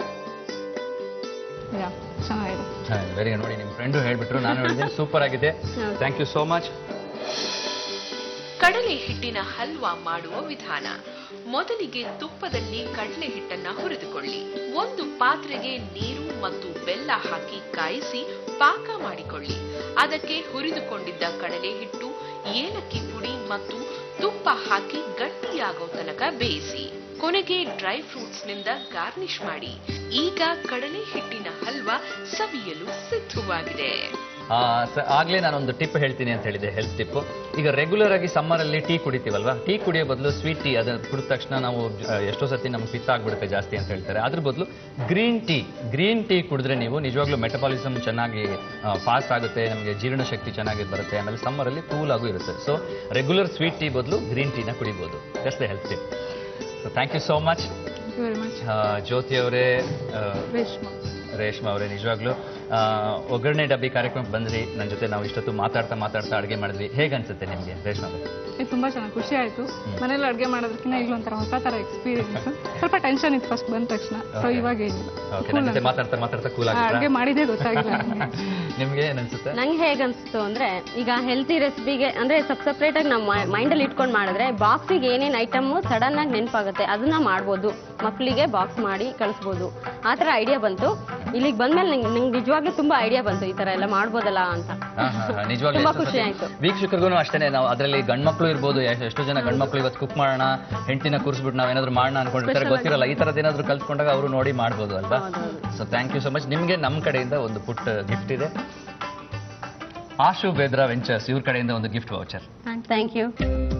ಯಾ ಚೆನ್ನಾಗಿದೆ ವೆರಿ ನೋಡಿ ನಿಮ್ಮ ಫ್ರೆಂಡು ಹೇಳ್ಬಿಟ್ರು ನಾನು ಹೇಳಿದೆ ಸೂಪರ್ ಆಗಿದೆ ಥ್ಯಾಂಕ್ ಯು ಸೋ ಮಚ್ ಕಡಲೆ ಹಿಟ್ಟಿನ ಹಲ್ವಾ ಮಾಡುವ ವಿಧಾನ ಮೊದಲಿಗೆ ತುಪ್ಪದಲ್ಲಿ ಕಡಲೆ ಹಿಟ್ಟನ್ನ ಹುರಿದುಕೊಳ್ಳಿ ಒಂದು ಪಾತ್ರೆಗೆ ನೀರು ಮತ್ತು ಬೆಲ್ಲ ಹಾಕಿ ಕಾಯಿಸಿ ಪಾಕ ಮಾಡಿಕೊಳ್ಳಿ ಅದಕ್ಕೆ ಹುರಿದುಕೊಂಡಿದ್ದ ಕಡಲೆ ಹಿಟ್ಟು ಏಲಕ್ಕಿ ಪುಡಿ ಮತ್ತು ತುಪ್ಪ ಹಾಕಿ ಗಟ್ಟಿಯಾಗೋ ತನಕ ಬೇಯಿಸಿ ಕೊನೆಗೆ ಡ್ರೈ ಫ್ರೂಟ್ಸ್ ನಿಂದ ಗಾರ್ನಿಶ್ ಮಾಡಿ ಈಗ ಕಡಲೆ ಹಿಟ್ಟಿನ ಹಲ್ವಾ ಸವಿಯಲು ಸಿದ್ಧವಾಗಿದೆ ಆ, ಸ- ಆಗ್ಲೇ ನಾನೊಂದು ಟಿಪ್ ಹೇಳ್ತೀನಿ ಅಂತ ಹೇಳಿದೆ ಹೆಲ್ತ್ ಟಿಪ್ ಈಗ ರೆಗ್ಯುಲರ್ ಆಗಿ ಸಮ್ಮರ್ ಅಲ್ಲಿ ಟೀ ಕುಡಿತೀವಲ್ವಾ ಟೀ ಕುಡಿಯೋ ಬದಲು ಸ್ವೀಟ್ ಟೀ ಅದನ್ನ ಕುಡಿದ ತಕ್ಷಣ ನಾವು ಆ, ಎಷ್ಟೋ ಸತಿ ನಮ್ಗೆ ಪಿತ್ತ ಆಗ್ಬಿಡುತ್ತೆ ಜಾಸ್ತಿ ಅಂತ ಹೇಳ್ತಾರೆ ಅದ್ರ ಬದಲು ಗ್ರೀನ್ ಟೀ ಗ್ರೀನ್ ಟೀ ಕುಡಿದ್ರೆ ನೀವು ನಿಜವಾಗ್ಲೂ ಮೆಟಬಾಲಿಸಮ್ ಚೆನ್ನಾಗಿ ಫಾಸ್ಟ್ ಆಗುತ್ತೆ ನಮಗೆ ಜೀರ್ಣಶಕ್ತಿ ಚೆನ್ನಾಗಿ ಬರುತ್ತೆ ಆಮೇಲೆ ಸಮ್ಮರ್ ಅಲ್ಲಿ ಕೂಲ್ ಆಗೂ ಇರುತ್ತೆ ಸೊ ರೆಗ್ಯುಲರ್ ಸ್ವೀಟ್ ಟೀ ಬದಲು ಗ್ರೀನ್ ಟೀನ ಕುಡಿಬೋದು that's the health tip so thank you so much thank you very much Jyothi ಅವರೇ ರೇಷ್ಮಾ ರೇಷ್ಮಾ ಅವರೇ ನಿಜವಾಗ್ಲೂ ಆ, ಒಗ್ಗರಣೆ ಡಬ್ಬಿ ಕಾರ್ಯಕ್ರಮಕ್ಕೆ ಬಂದ್ರಿ ನನ್ನ ಜೊತೆ ನಾವು ಇಷ್ಟೊತ್ತು ಮಾತಾಡ್ತಾ ಮಾತಾಡ್ತಾ ಅಡುಗೆ ಮಾಡಿದ್ವಿ ಹೇಗೆ ಅನ್ಸುತ್ತೆ ನಿಮಗೆ ರೇಷ್ಮಾ ಅವರೇ? ಇದು ತುಂಬಾ ಚೆನ್ನಾಗಿ ಖುಷಿ ಆಯ್ತು ಮನೇಲಿ ಅಡುಗೆ ಮಾಡೋದಕ್ಕಿಂತ ಈಗ ಒಂಥರ ಹೊಸ ಥರ ಎಕ್ಸ್ಪೀರಿಯನ್ಸ್ ಸ್ವಲ್ಪ ಟೆನ್ಷನ್ ಇತ್ತು ಫಸ್ಟ್ ಬಂದ ತಕ್ಷಣ ಸೊ Okay. ಇವಾಗ ಏನಿಲ್ಲ ಓಕೆ ನನ್ನ ಜೊತೆ ಮಾತಾಡ್ತಾ ಮಾತಾಡ್ತಾ ಕೂಲ್ ಅಡುಗೆ ಆಗಿದ್ರಾ ಮಾಡಿದೇ ಗೊತ್ತಾಗಿಲ್ಲ ನಂಗೆ. ನಿಮ್ಗೆ ಏನ್ ಅನ್ಸುತ್ತೆ ನಂಗೆ ಹೇಗೆ ಅನ್ಸ್ತು ಅಂದ್ರೆ ಈಗ ಹೆಲ್ತಿ ರೆಸಿಪಿಗೆ ಅಂದ್ರೆ ಸಬ್ ಸಪ್ರೇಟ್ ಆಗಿ ನಾವು ಮೈಂಡ್ ಅಲ್ಲಿ ಇಟ್ಕೊಂಡು ಮಾಡಿದ್ರೆ ಬಾಕ್ಸಿಗೆ ಏನೇನ್ ಐಟಮ್ ಸಡನ್ ಆಗಿ ನೆನಪಾಗುತ್ತೆ ಅದನ್ನ ಮಾಡ್ಬೋದು ಮಕ್ಕಳಿಗೆ ಬಾಕ್ಸ್ ಮಾಡಿ ಕಳಿಸ್ಬೋದು ಆ ಥರ ಐಡಿಯಾ ಬಂತು ಇಲ್ಲಿಗೆ ಬಂದ್ಮೇಲೆ ನಂಗೆ ನಂಗೆ ನಿಜವಾಗ್ಲೂ ತುಂಬಾ ಐಡಿಯಾ ಬಂತು ಈ ತರ ಎಲ್ಲ ಮಾಡ್ಬೋದಲ್ಲ ಅಂತ ನಿಜವಾಗ್ಲೂ ತುಂಬಾ ಎಷ್ಟೋ ಖುಷಿ ಸತಿ ಆಯ್ತು. ವೀಕ್ಷಕರಿಗೂ ಅಷ್ಟೇ ನಾವು ಅದರಲ್ಲಿ ಗಂಡ್ಮಕ್ಳು ಇರ್ಬೋದು ಎಷ್ಟ್- ಎಷ್ಟೋ ಜನ ಗಂಡ್ಮಕ್ಳು ಇವತ್ತು ಕುಕ್ ಮಾಡೋಣ ಹೆಂಡತಿನ ಕೂರಿಸ್ಬಿಟ್ಟು ನಾವು ಏನಾದ್ರು ಮಾಡೋಣ ಅನ್ಕೊಂಡಿರ್ತಾರೆ Special ಗೊತ್ತಿರಲ್ಲ ಈ ತರದ್ ಏನಾದ್ರು ಕಲ್ತ್ಕೊಂಡಾಗ ಅವರು ನೋಡಿ ಮಾಡ್ಬೋದು ಅಲ್ವಾ ಹೌದೌದು. So thank you so much ನಿಮ್ಗೆ ನಮ್ಮ ಕಡೆಯಿಂದ ಒಂದು ಪುಟ್ಟ ಗಿಫ್ಟ್ ಇದೆ ಆಶು ಬೇದ್ರಾ ವೆಂಚರ್ಸ್ ಇವ್ರ ಕಡೆಯಿಂದ ಒಂದು gift voucher thank you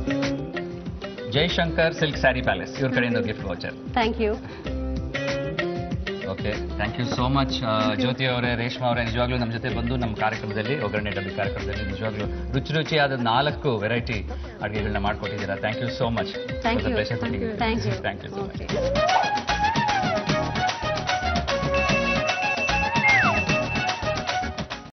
Jaishankar silk sari palace ಇವ್ರ ಕಡೆಯಿಂದ gift voucher thank you okay thank you so much Jyothi ಅವರೇ ರೇಷ್ಮಾ ಅವರೇ ನಿಜವಾಗ್ಲೂ ನಮ್ಮ ಜೊತೆ ಬಂದು ನಮ್ಮ ಕಾರ್ಯಕ್ರಮದಲ್ಲಿ ಒಗ್ಗರಣೆ ಡಬ್ಬಿ ಕಾರ್ಯಕ್ರಮದಲ್ಲಿ ನಿಜವಾಗ್ಲೂ ರುಚಿ ರುಚಿಯಾದ ನಾಲ್ಕು ವೆರೈಟಿ ಅಡುಗೆಗಳನ್ನ ಮಾಡ್ಕೊಟ್ಟಿದ್ದೀರಾ thank you so much Thank you. Thank you Thank you. Thank you so much Okay.